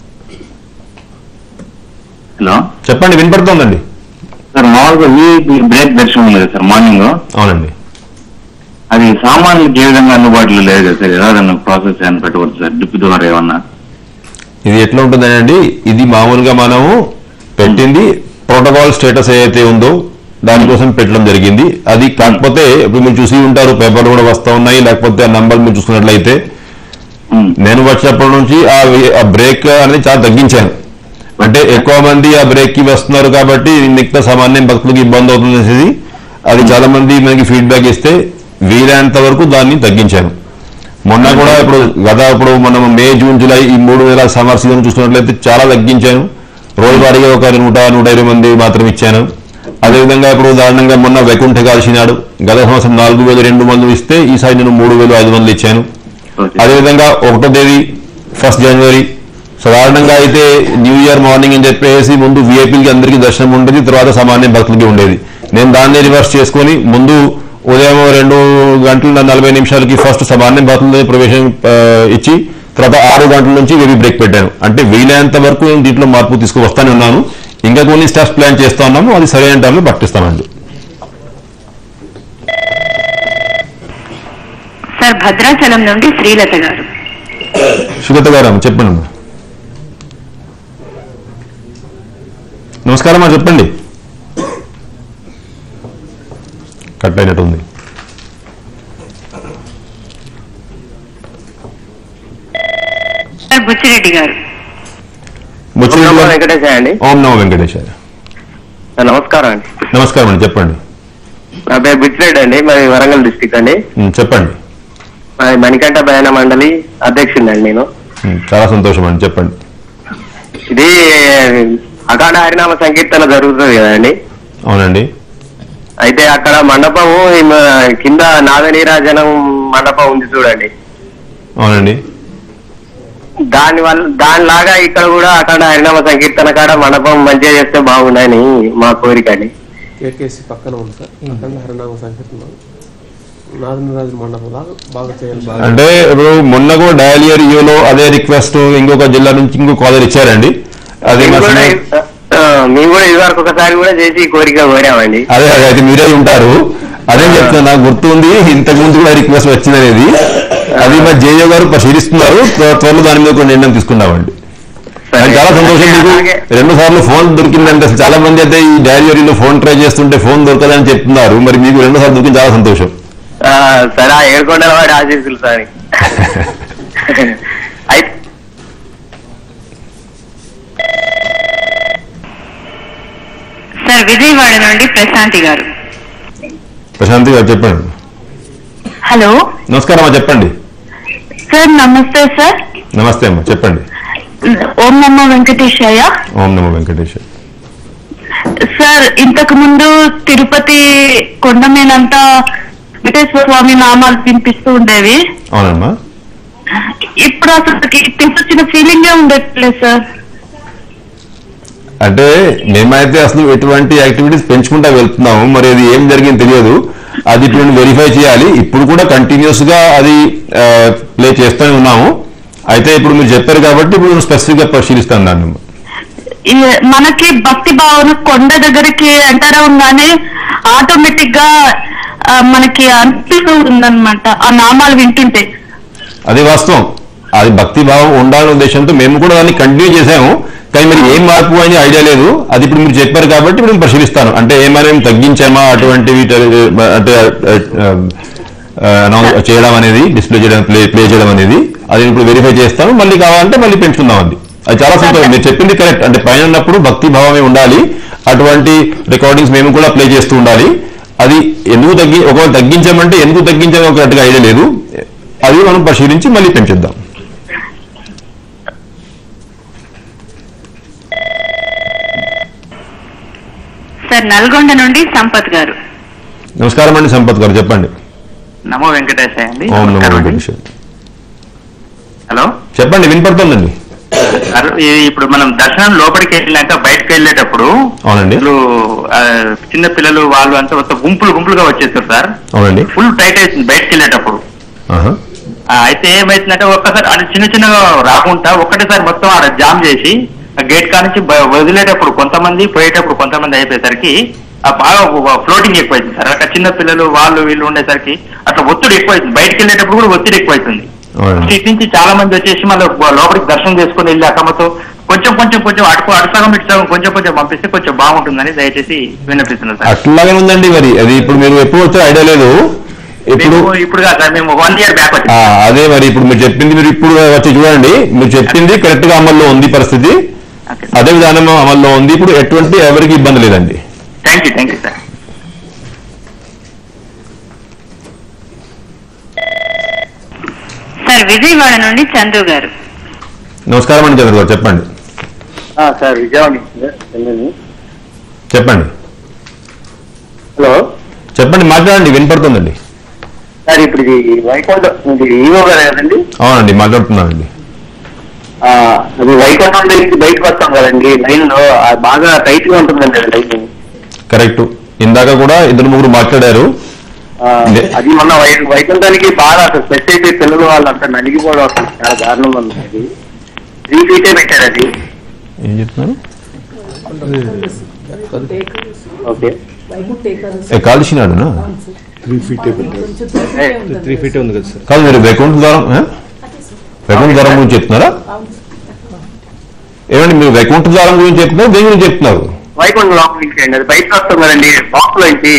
Speaker 5: హలో
Speaker 3: చెప్పండి వినపడుతోందండి
Speaker 5: సార్ మామూలుగా ఈ బ్రేక్ దర్శనం ఉంది కదా సార్ మార్నింగ్
Speaker 3: అవునండి
Speaker 5: అది సామాన్యులకు ఏ విధంగా అందుబాటులో లేదు కదా సార్ ఏదైనా ప్రాసెస్ ఏమైనా పెట్టవచ్చు సార్ డ్రిప్ ద్వారా ఏమన్నా
Speaker 3: ఇది ఎట్లా ఉంటుందండి ఇది మామూలుగా మనము పెట్టింది ప్రోటోకాల్ స్టేటస్ ఏదైతే ఉందో దానికోసం పెట్టడం జరిగింది అది కాకపోతే ఇప్పుడు మీరు చూసి ఉంటారు పేపర్లు కూడా వస్తూ ఉన్నాయి లేకపోతే ఆ నంబర్ మీరు చూసుకున్నట్లయితే
Speaker 5: ఉమ్.
Speaker 3: నేను వచ్చినప్పటి నుంచి ఆ వి- ఆ బ్రేక్ అనేది చాలా తగ్గించాను అంటే ఎక్కువ మంది ఆ బ్రేక్ కి వస్తున్నారు కాబట్టి మిగతా సామాన్య భక్తులకు ఇబ్బంది అవుతుంది అనేసి అది చాలా మంది మనకి ఫీడ్బ్యాక్ ఇస్తే వీలైనంత వరకు దాన్ని తగ్గించాను మొన్న కూడా ఇప్పుడు గత ఇప్పుడు మనం మే జూన్ జూలై ఈ మూడు నెలల సమ్మర్ సీజన్ చూసుకున్నట్లయితే చాలా తగ్గించాను రోజువారీగా ఒక నూట నూట ఇరవై మంది మాత్రం ఇచ్చాను అదేవిధంగా ఇప్పుడు ఉదాహరణంగా మొన్న వైకుంఠ ఏకాదశి నాడు గత సంవత్సరం నాలుగు వేలు రెండు మందులు ఇస్తే ఈసారి నేను మూడు వేలు ఐదు వందలు ఇచ్చాను
Speaker 5: ఓకే.
Speaker 3: అదేవిధంగా ఒకటో తేదీ ఫస్ట్ జనవరి సాధారణంగా అయితే న్యూ ఇయర్ మార్నింగ్ అని చెప్పేసి ముందు విఐపీలకి అందరికీ దర్శనం ఉండేది తర్వాత సామాన్య భక్తులకి ఉండేది నేను దాన్ని రివర్స్ చేసుకొని ముందు ఉదయం రెండు గంటల నలభై నిమిషాలకి ఫస్ట్ సామాన్య భక్తుల ప్రవేశం ఆ, ఇచ్చి తర్వాత ఆరు గంటల నుంచి వేవి బ్రేక్ పెట్టాను అంటే వీలైనంత వరకు నేను దీంట్లో మార్పు తీసుకువస్తానే ఉన్నాను ఇంకా కొన్ని స్టెప్స్ ప్లాన్ చేస్తా ఉన్నాము అది సరైన టైంలో పట్టిస్తామండి
Speaker 1: సార్ భద్రాచలం నుండి శ్రీలత గారు
Speaker 3: సుగత గారు అమ్మ, చెప్పండి అమ్మా. నమస్కారం అమ్మా చెప్పండి కట్ అయినట్టుంది
Speaker 1: సార్ బుచ్చిరెడ్డి గారు
Speaker 3: ముచ్చిరెడ్డి గారు.
Speaker 5: వెంకటేశ్వర అండి
Speaker 3: ఓం నమో వెంకటేశ్వర
Speaker 5: నమస్కారం అండి
Speaker 3: నమస్కారం అండి చెప్పండి
Speaker 5: నా పేరు బిచ్చిరెడ్డి అండి మరి వరంగల్ డిస్టిక్ అండి
Speaker 3: ఉమ్, చెప్పండి
Speaker 5: మరి మణికంఠ భయాన మండలి అధ్యక్షుడిని నేను
Speaker 3: ఉమ్, చాలా సంతోషం అండి చెప్పండి
Speaker 5: ఇది అఖండ హరినామ సంకీర్తన జరుగుతుంది కదండి
Speaker 3: అవునండి
Speaker 5: అయితే అక్కడ మండపము ఈ మ- కింద నాగనీరాజనం మండపం ఉంది చూడండి
Speaker 3: అవునండి
Speaker 5: దాని వల్ల దానిలాగా ఇక్కడ కూడా అఖండ హరినామ సంకీర్తన కాడ మండపం మంచిగా చేస్తే బాగుండని మా కోరిక అండి
Speaker 10: కేకేసి పక్కన ఉంది సార్ అఖండ హరినామ సంకీర్తన నారాయణరాజు మండపం దాకా బాగా చేయాలి సార్.
Speaker 3: అంటే ఇప్పుడు మొన్న కూడా డయల్ ఇయర్ యూలో అదే రిక్వెస్ట్ ఇంకొక జిల్లా నుంచి ఇంకొక కాలర్ ఇచ్చారండి అదే
Speaker 5: మేము
Speaker 3: మా
Speaker 5: కూడా
Speaker 3: సీనియర్-
Speaker 5: ఆ, మేము కూడా ఇదివరకు ఒకసారి కూడా చేసి ఈ కోరిక కోరామండి
Speaker 3: అదే అదే అయితే మీరే ఉంటారు అదే చెప్తున్నా నాకు గుర్తుంది ఇంతకు ముందు కూడా రిక్వెస్ట్ వచ్చింది అనేది అది మా జేజో గారు పరిశీలిస్తున్నారు త్వ- త్వరలో దాని మీద కొన్ని నిర్ణయం తీసుకున్నామండి నాకు చాలా సంతోషం మీకు
Speaker 5: అలాగే
Speaker 3: రెండు సార్లు ఫోన్ దొరికిందంటే అసలు చాలా మంది అయితే ఈ డైరీలో ఫోన్ ట్రై చేస్తుంటే ఫోన్ దొరకదని చెప్తున్నారు మరి మీకు రెండు సార్లు దొరికింది చాలా సంతోషం
Speaker 5: ఆ, సరే ఆ ఏడుకొండల వాడి ఆశీస్సులు సార్ అయితే
Speaker 1: సార్ విజయవాడ నుండి ప్రశాంతి గారు
Speaker 3: ప్రశాంతి గారు చెప్పండి
Speaker 8: హలో
Speaker 3: నమస్కారం అమ్మా చెప్పండి
Speaker 8: సార్ నమస్తే సార్
Speaker 3: నమస్తే అమ్మా చెప్పండి
Speaker 8: ఓం నమో వెంకటేశయ్య
Speaker 3: ఓం నమో వెంకటేశ్వర
Speaker 8: సార్ ఇంతకు ముందు తిరుపతి కొండ మీదంతా వెంకటేశ్వర స్వామి నామాలు వినిపిస్తూ ఉండేవి
Speaker 3: అవునమ్మా
Speaker 8: ఇప్పుడు అసలు తిరుపతిన ఫీలింగే ఉండట్లేదు సార్
Speaker 3: అంటే మేమైతే అసలు ఎటువంటి యాక్టివిటీస్ పెంచుకుంటా వెళ్తున్నాము మరి అది ఏం జరిగింది తెలియదు అది ఇప్పుడు వెరిఫై చేయాలి ఇప్పుడు కూడా కంటిన్యూస్ గా అది ప్లే చేస్తూనే ఉన్నాము అయితే ఇప్పుడు మీరు చెప్పారు కాబట్టి ఇప్పుడు నేను స్పెసిఫిక్ గా పరిశీలిస్తాను దాన్ని
Speaker 8: ఈ- మనకి భక్తి భావన కొండ దగ్గరికి ఎంటర్ అవగానే ఆటోమేటిక్ గా ఆ, మనకి అనిపిస్తూ ఉందన్నమాట ఆ నామాలు వింటుంటే
Speaker 3: అది వాస్తవం అది భక్తి భావం ఉండాలనే ఉద్దేశంతో మేము కూడా దాన్ని కంటిన్యూ చేసాము కానీ మరి ఏం మార్పు అని ఐడియా లేదు అది ఇప్పుడు మీరు చెప్పారు కాబట్టి ఇప్పుడు నేను పరిశీలిస్తాను అంటే ఏమైనా ఏం తగ్గించామా అటువంటివి ట- అంటే ఆ, అనౌన్స్ చేయడం అనేది డిస్ప్లే చేయడం ప్లే ప్లే చేయడం అనేది అది ఇప్పుడు వెరిఫై చేస్తాను మళ్ళీ కావాలంటే మళ్ళీ పెంచుకుందాం అది అది చాలా సంతోషం మీరు చెప్పింది కరెక్ట్ అంటే పైన ఉన్నప్పుడు భక్తి భావమే ఉండాలి అటువంటి రికార్డింగ్స్ మేము కూడా ప్లే చేస్తూ ఉండాలి అది ఎందుకు తగ్గి ఒకవేళ తగ్గించామంటే ఎందుకు తగ్గించామో కరెక్ట్గా ఐడియా లేదు అది మనం పరిశీలించి మళ్ళీ పెంచుద్దాం
Speaker 1: సార్ నల్గొండ నుండి సంపత్ గారు
Speaker 3: నమస్కారం అండి సంపత్ గారు చెప్పండి
Speaker 11: నమో వెంకటేశాయ అండి
Speaker 3: ఓం నమో
Speaker 11: నమస్కారం అండి.
Speaker 3: వెంకటేశ్వర.
Speaker 11: హలో
Speaker 3: చెప్పండి వినపడుతుందండి
Speaker 11: అరు- ఈ- ఇప్పుడు మనం దర్శనం లోపలికి వెళ్ళాక బయటకు వెళ్ళేటప్పుడు
Speaker 3: అవునండి
Speaker 11: అసలు ఆ, చిన్న పిల్లలు వాళ్ళు అంతా మొత్తం గుంపులు గుంపులుగా వచ్చేస్తారు సార్
Speaker 3: అవునండి
Speaker 11: ఫుల్ టైట్ అవుతుంది బయటకు వెళ్ళేటప్పుడు
Speaker 3: ఆహా.
Speaker 11: ఆ, అయితే ఏమైతుందంటే ఒక్కసారి అది చిన్న చిన్నగా రాకుండా ఒక్కటేసారి మొత్తం ఆడ జామ్ చేసి ఆ గేట్ కానించి బ- వదిలేటప్పుడు కొంతమంది పోయేటప్పుడు కొంతమంది అయిపోయేసరికి ఆ బాగా ఫ్లోటింగ్ ఎక్కువైతుంది సార్ అక్కడ చిన్న పిల్లలు వాళ్ళు వీళ్ళు ఉండేసరికి అట్లా ఒత్తిడి ఎక్కువైతుంది బయటకు వెళ్ళేటప్పుడు కూడా ఒత్తిడి ఎక్కువైతుంది
Speaker 3: అవునండి
Speaker 11: ఇటు నుంచి చాలా మంది వచ్చేసి మళ్ళీ లోపలికి దర్శనం చేసుకుని వెళ్ళి అక్కమ్మతో కొంచెం కొంచెం కొంచెం అటు అటు సగం ఇటు సగం కొంచెం కొంచెం పంపిస్తే కొంచెం బాగుంటుందని దయచేసి విన్నపిస్తున్నాను సార్
Speaker 3: అట్లాగే ఉందండి మరి అది ఇప్పుడు మీరు ఎప్పుడు వచ్చారో ఐడియా లేదు ఇప్పుడు
Speaker 11: మేము ఇప్పుడు కాదు సార్ మేము వన్ ఇయర్ బ్యాక్ వచ్చాం
Speaker 3: ఆ, అదే మరి ఇప్పుడు మీరు చెప్పింది మీరు ఇప్పుడు వచ్చి చూడండి మీరు చెప్పింది కరెక్ట్ గా అమల్లో ఉంది పరిస్థితి అదే విధానం అమల్లో ఉంది ఇప్పుడు ఎటువంటి ఎవరికి ఇబ్బంది లేదండి
Speaker 11: thank you thank you sir
Speaker 1: sir Vijayawada నుండి చందు గారు
Speaker 3: నమస్కారం అండి చంద్ర గారు చెప్పండి
Speaker 4: సార్ విజయవాడ నుంచి సార్, చెన్నై.
Speaker 3: చెప్పండి
Speaker 4: హలో
Speaker 3: చెప్పండి మాట్లాడండి వినపడుతుందండి
Speaker 4: సార్ ఇప్పుడు ఇది వైకుంఠం ఇది ఈవో గారు కదండి
Speaker 3: అవునండి మాట్లాడుతున్నానండి
Speaker 4: ఆ, అది వైకుంఠం దగ్గరికి బయటకు వస్తాం కదండి లైన్ లో ఆ బాగా టైట్ గా ఉంటుందండి అది లైన్
Speaker 3: కరెక్ట్ ఇందాక కూడా ఇద్దరు ముగ్గురు మాట్లాడారు
Speaker 4: ఆ, అది మొన్న వై వైకుంఠానికి బాగా అసలు స్పెషల్ అయితే పిల్లలు వాళ్ళంతా నలిగిపోవడం అసలు చాలా దారుణంగా ఉంది అది త్రీ ఫీటే పెట్టారు అది
Speaker 3: ఏం చెప్తున్నారు
Speaker 4: ఓకే
Speaker 3: ఏ, కాల్చినాడునా
Speaker 12: త్రీ ఫీటే త్రీ ఫీటే ఉంది కదా సార్
Speaker 3: కాదు మీరు వైకుంఠ ద్వారం ఏ? వైకుంఠ ద్వారం గురించి చెప్తున్నారా ఏమండి మీరు వైకుంఠ ద్వారం గురించి చెప్తున్నారు దేని గురించి చెప్తున్నారు
Speaker 4: వైకుంఠం లోపల నుంచి అండి అది బయటకు వస్తాం కదండి బాక్స్ లో నుంచి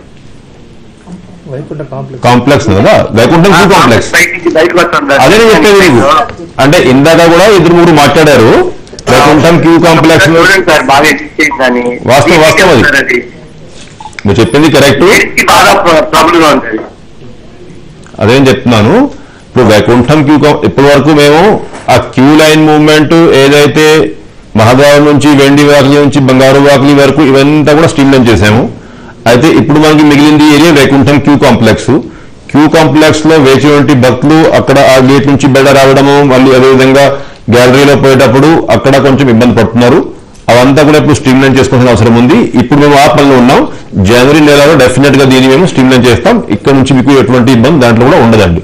Speaker 10: వైకుంఠ కాంప్లెక్స్
Speaker 3: కాంప్లెక్స్ కదా వైకుంఠం క్యూ కాంప్లెక్స్
Speaker 4: బయట నుంచి బయటకు వస్తాం కదా.
Speaker 3: అదే నేను చెప్పేది మీకు అంటే ఇందాక కూడా ఇద్దరు ముగ్గురు మాట్లాడారు వైకుంఠం క్యూ కాంప్లెక్స్ లో
Speaker 4: చూడండి సార్ బాగా ఎక్కించేయండి కానీ
Speaker 3: వాస్తవం, వాస్తవం అది.
Speaker 4: సార్ అది
Speaker 3: మీరు చెప్పింది కరెక్ట్
Speaker 4: దేనికి బాగా ప్రాబ్లం గా ఉంటుంది
Speaker 3: అదేం చెప్తున్నాను ఇప్పుడు వైకుంఠం క్యూ కౌ- ఇప్పటి వరకు మేము ఆ క్యూ లైన్ మూవ్మెంట్ ఏదైతే మహాద్వారం నుంచి వెండి వాకిలి నుంచి బంగారు వాకిలి వరకు ఇవంతా కూడా స్ట్రీమ్ లైన్ చేసాము అయితే ఇప్పుడు మనకి మిగిలింది area Vaikuntham queue complex queue complex లో వేచి ఉంటే భక్తులు అక్కడ ఆ గేట్ నుంచి బెడ రావడము మళ్ళీ అదేవిధంగా గ్యాలరీలో పోయేటప్పుడు అక్కడ కొంచెం ఇబ్బంది పడుతున్నారు అవంతా కూడా ఇప్పుడు స్ట్రీమ్ లైన్ చేసుకోవాల్సిన అవసరం ఉంది ఇప్పుడు మేము ఆ పనిలో ఉన్నాం జనవరి నెలలో డెఫినెట్ గా దీన్ని మేము స్ట్రీమ్ లైన్ చేస్తాం ఇక్కడ నుంచి మీకు ఎటువంటి ఇబ్బంది దాంట్లో కూడా ఉండదండి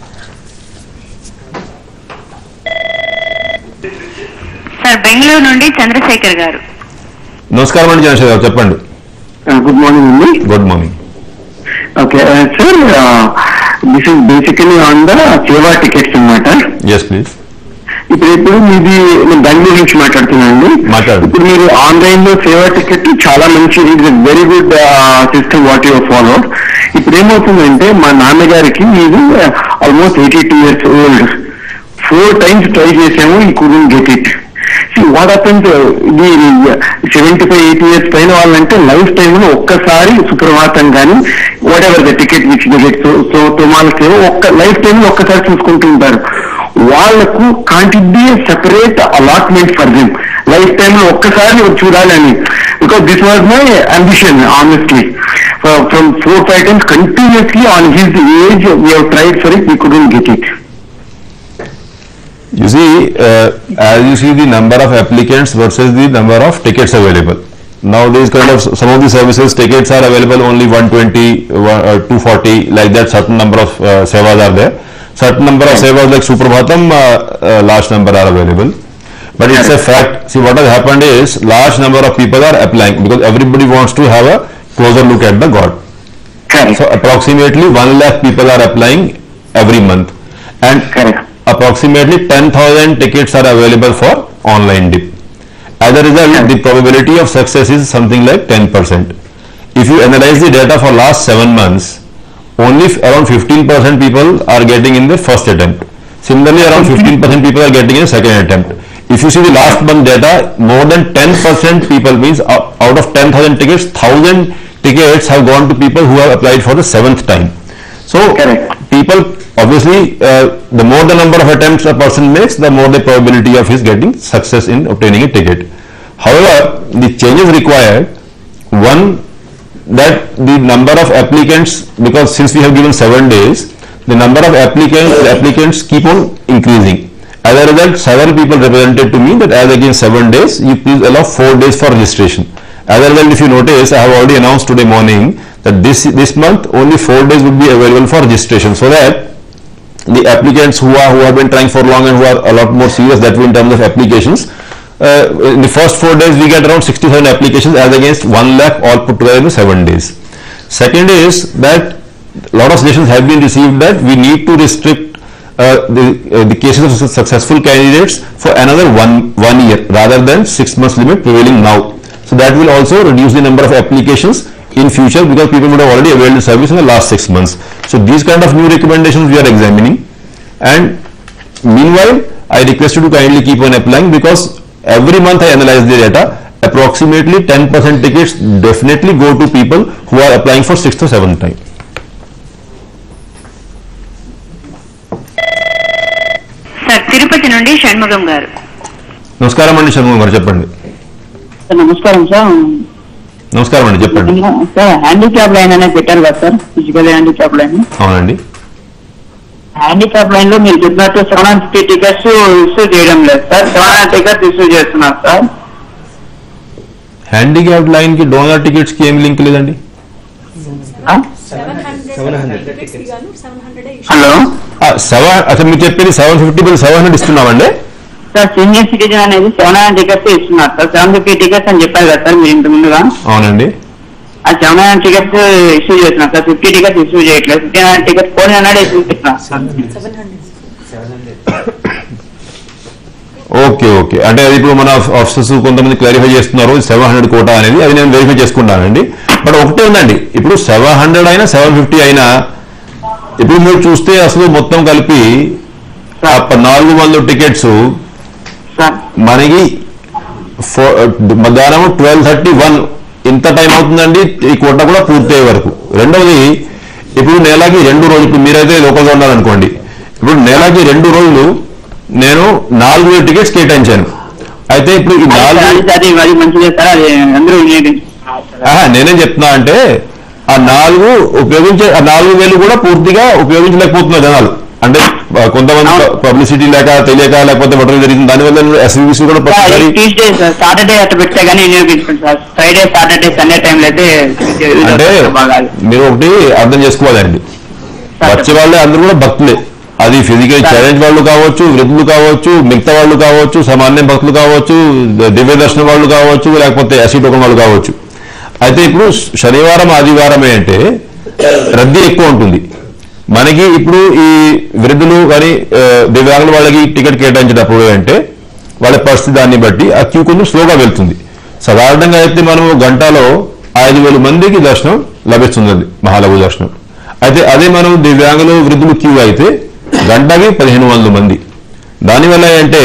Speaker 1: సార్ బెంగళూరు నుండి చంద్రశేఖర్ గారు
Speaker 3: నమస్కారం అండి చంద్రశేఖర్ గారు చెప్పండి
Speaker 4: గుడ్ మార్నింగ్ అండి
Speaker 3: good morning
Speaker 4: okay sir this is basically on the seva tickets అన్నమాట
Speaker 3: ఎస్ ప్లీజ్
Speaker 4: ఇప్పుడు ఇప్పుడు మీది నేను బెంగళూరు నుంచి మాట్లాడుతున్నానండి
Speaker 3: మాట్లాడు
Speaker 4: ఇప్పుడు మీరు ఆన్లైన్ లో సేవా టికెట్ చాలా మంచి it very good system what your follow ఇప్పుడు ఏమవుతుందంటే మా నాన్నగారికి ఇది almost eighty two years old four times try చేసాము ఈ couldn't get it what happens ఇది సెవెంటీ ఫైవ్ ఎయిటీ ఇయర్స్ పైన వాళ్ళంటే లైఫ్ టైమ్ లో ఒక్కసారి సుప్రభాతం కానీ whatever the ticket which get so తుమాలకి ఒక్క లైఫ్ టైమ్ లో ఒక్కసారి చూసుకుంటూ ఉంటారు వాళ్లకు can't be separate allotment for them lifetime లో ఒక్కసారి చూడాలని because this was my ambition honestly from four five times continuously on his age we tried for it we couldn't get it
Speaker 3: You see, uh, as you see the number of applicants versus the number of tickets available. Now these kind of, some of the services tickets are available only 120, one- uh, 240, like that certain number of uh, sevas are there. Certain number of sevas like Suprabhatam, uh, uh, large number are available. But it's a fact, see what has happened is, large number of people are applying because everybody wants to have a closer look at the God. So approximately 1 lakh people are applying every month. And approximately 10,000 tickets are available for online dip. As a result, the probability of success is something like 10%. If you analyze the data for last 7 months, only f- around 15% people are getting in the first attempt. Similarly, around 15% people are getting in second attempt. if you see the last month data, more than 10% people means uh, out of 10,000 tickets, 1,000 tickets have gone to people who have applied for the seventh time. So people obviously uh, the more the number of attempts a person makes, the more the probability of his getting success in obtaining a ticket. However, the changes required one that the number of applicants because since we have given seven days, the number of applicants applicants keep on increasing. As a result, several people represented to me that as against seven days, you please allow four days for registration. As a result, if you notice, I have already announced today morning that this this month only four days would be available for registration, so that the applicants who are who have been trying for long and who are a lot more serious that way in terms of applications. Uh, in the first four days, we get around 67 applications as against 1 lakh all put together in seven days. Second is that a lot of suggestions have been received that we need to restrict uh, the, uh, the cases of su- successful candidates for another one, one year rather than six months limit prevailing now. So that will also reduce the number of applications in future because people would have already availed the service in the last six months. So these kind of new recommendations we are examining and meanwhile I request you to kindly keep on applying because every month I analyze the data approximately 10% tickets definitely go to people who are applying for sixth or seventh time.
Speaker 1: Sir Tirupati నుండి షణ్ముగం గారు
Speaker 3: నమస్కారం అండి షణ్ముఖం గారు చెప్పండి
Speaker 13: నమస్కారం సార్
Speaker 3: నమస్కారం అండి చెప్పండి
Speaker 13: సార్ హ్యాండిక్యాప్ లైన్ అనేది పెట్టారు కదా సార్ ఫిజికల్ హ్యాండిక్యాప్ లైన్
Speaker 3: అవునండి
Speaker 13: హ్యాండిక్యాప్ లైన్ లో మీరు చెప్పినట్టు seven hundred fifty tickets issue చేయడం లేదు sir seven hundred tickets issue చేస్తున్నారు సార్
Speaker 3: హ్యాండిక్యాప్ లైన్ కి డోనర్ టికెట్స్ కి ఏం లింక్ లేదండి
Speaker 13: హలో
Speaker 3: సెవెన్ అసలు మీరు చెప్పేది seven fifty bill seven hundred ఇస్తున్నామండి
Speaker 13: సార్ సీనియర్ సిటిజన్ అనేది సెవెన్ హండ్రెడ్ టికెట్స్ ఇస్తున్నారు సార్ సెవెన్ ఫిఫ్టీ టికెట్స్ అని చెప్పారు కదా సార్ మీరు ఇంత ముందుగా
Speaker 3: అవునండి
Speaker 13: ఆ సెవెన్ హండ్రెడ్ టికెట్స్ ఇష్యూ చేస్తున్నారు సార్ ఫిఫ్టీ టికెట్స్ ఇష్యూ చేయట్లేదు fifty hundred tickets four hundred issue చేస్తున్నారు సార్
Speaker 3: ఓకే ఓకే అంటే అది ఇప్పుడు మన ఆఫీసర్స్ కొంతమంది క్లారిఫై చేస్తున్నారు సెవెన్ హండ్రెడ్ కోటా అనేది అది నేను వెరిఫై చేసుకుంటానండి బట్ ఒకటే ఉందండి ఇప్పుడు సెవెన్ హండ్రెడ్ అయినా సెవెన్ ఫిఫ్టీ అయినా ఇప్పుడు మీరు చూస్తే అసలు మొత్తం కలిపి ఆ ప- నాలుగు వందల టికెట్స్ మనకి ఫో- మధ్యాహ్నం ట్వెల్వ్ థర్టీ వన్ ఇంత టైం అవుతుందండి ఈ కోట కూడా పూర్తి అయ్యే వరకు రెండవది ఇప్పుడు నెలకి రెండు రోజులు ఇప్పుడు మీరైతే లోకల్గా ఉన్నారనుకోండి ఇప్పుడు నెలకి రెండు రోజులు నేను నాలుగు వేల టికెట్స్ కేటాయించాను అయితే ఇప్పుడు ఈ నాలుగు
Speaker 13: అది అది అది మంచిదే సార్ అది అందరూ వినియోగించుకున్నారు సార్.
Speaker 3: ఆహా, నేనేం చెప్తున్నా అంటే ఆ నాలుగు ఉపయోగించే ఆ నాలుగు వేలు కూడా పూర్తిగా ఉపయోగించలేకపోతున్నారు జనాలు అంటే ఆ, కొంతమంది పబ్లిసిటీ లేక తెలియక లేకపోతే బట్టలు జరిగింది దానివల్ల ఎస్వీసీ కూడా ప్రతిసారి
Speaker 13: ట్యూస్డే సార్ సాటర్డే అట్లా పెడితే కానీ వినియోగించుకోండి సార్ ఫ్రైడే సాటర్డే సండే టైంలో అయితే
Speaker 3: అంటే మీరు ఒకటి అర్థం చేసుకోవాలండి వచ్చే వాళ్ళే అందరూ కూడా భక్తులే అది ఫిజికల్ ఛాలెంజ్ వాళ్ళు కావచ్చు వృద్ధులు కావచ్చు మిగతా వాళ్ళు కావచ్చు సామాన్య భక్తులు కావచ్చు దివ్య దర్శనం వాళ్ళు కావచ్చు లేకపోతే ఎస్సీ టోకన్ వాళ్ళు కావచ్చు అయితే ఇప్పుడు శనివారం ఆదివారమే అంటే రద్దీ ఎక్కువ ఉంటుంది మనకి ఇప్పుడు ఈ వృద్ధులు కానీ ఆ, దివ్యాంగుల వాళ్ళకి టికెట్ కేటాయించేటప్పుడు అంటే వాళ్ళ పరిస్థితి దాన్ని బట్టి ఆ క్యూ కొంచెం స్లోగా వెళ్తుంది సాధారణంగా అయితే మనం గంటలో ఐదు వేల మందికి దర్శనం లభిస్తుంది మహాలఘు దర్శనం అయితే అదే మనం దివ్యాంగులు వృద్ధులు క్యూ అయితే గంటకి పదిహేను వందల మంది దానివల్ల ఏంటంటే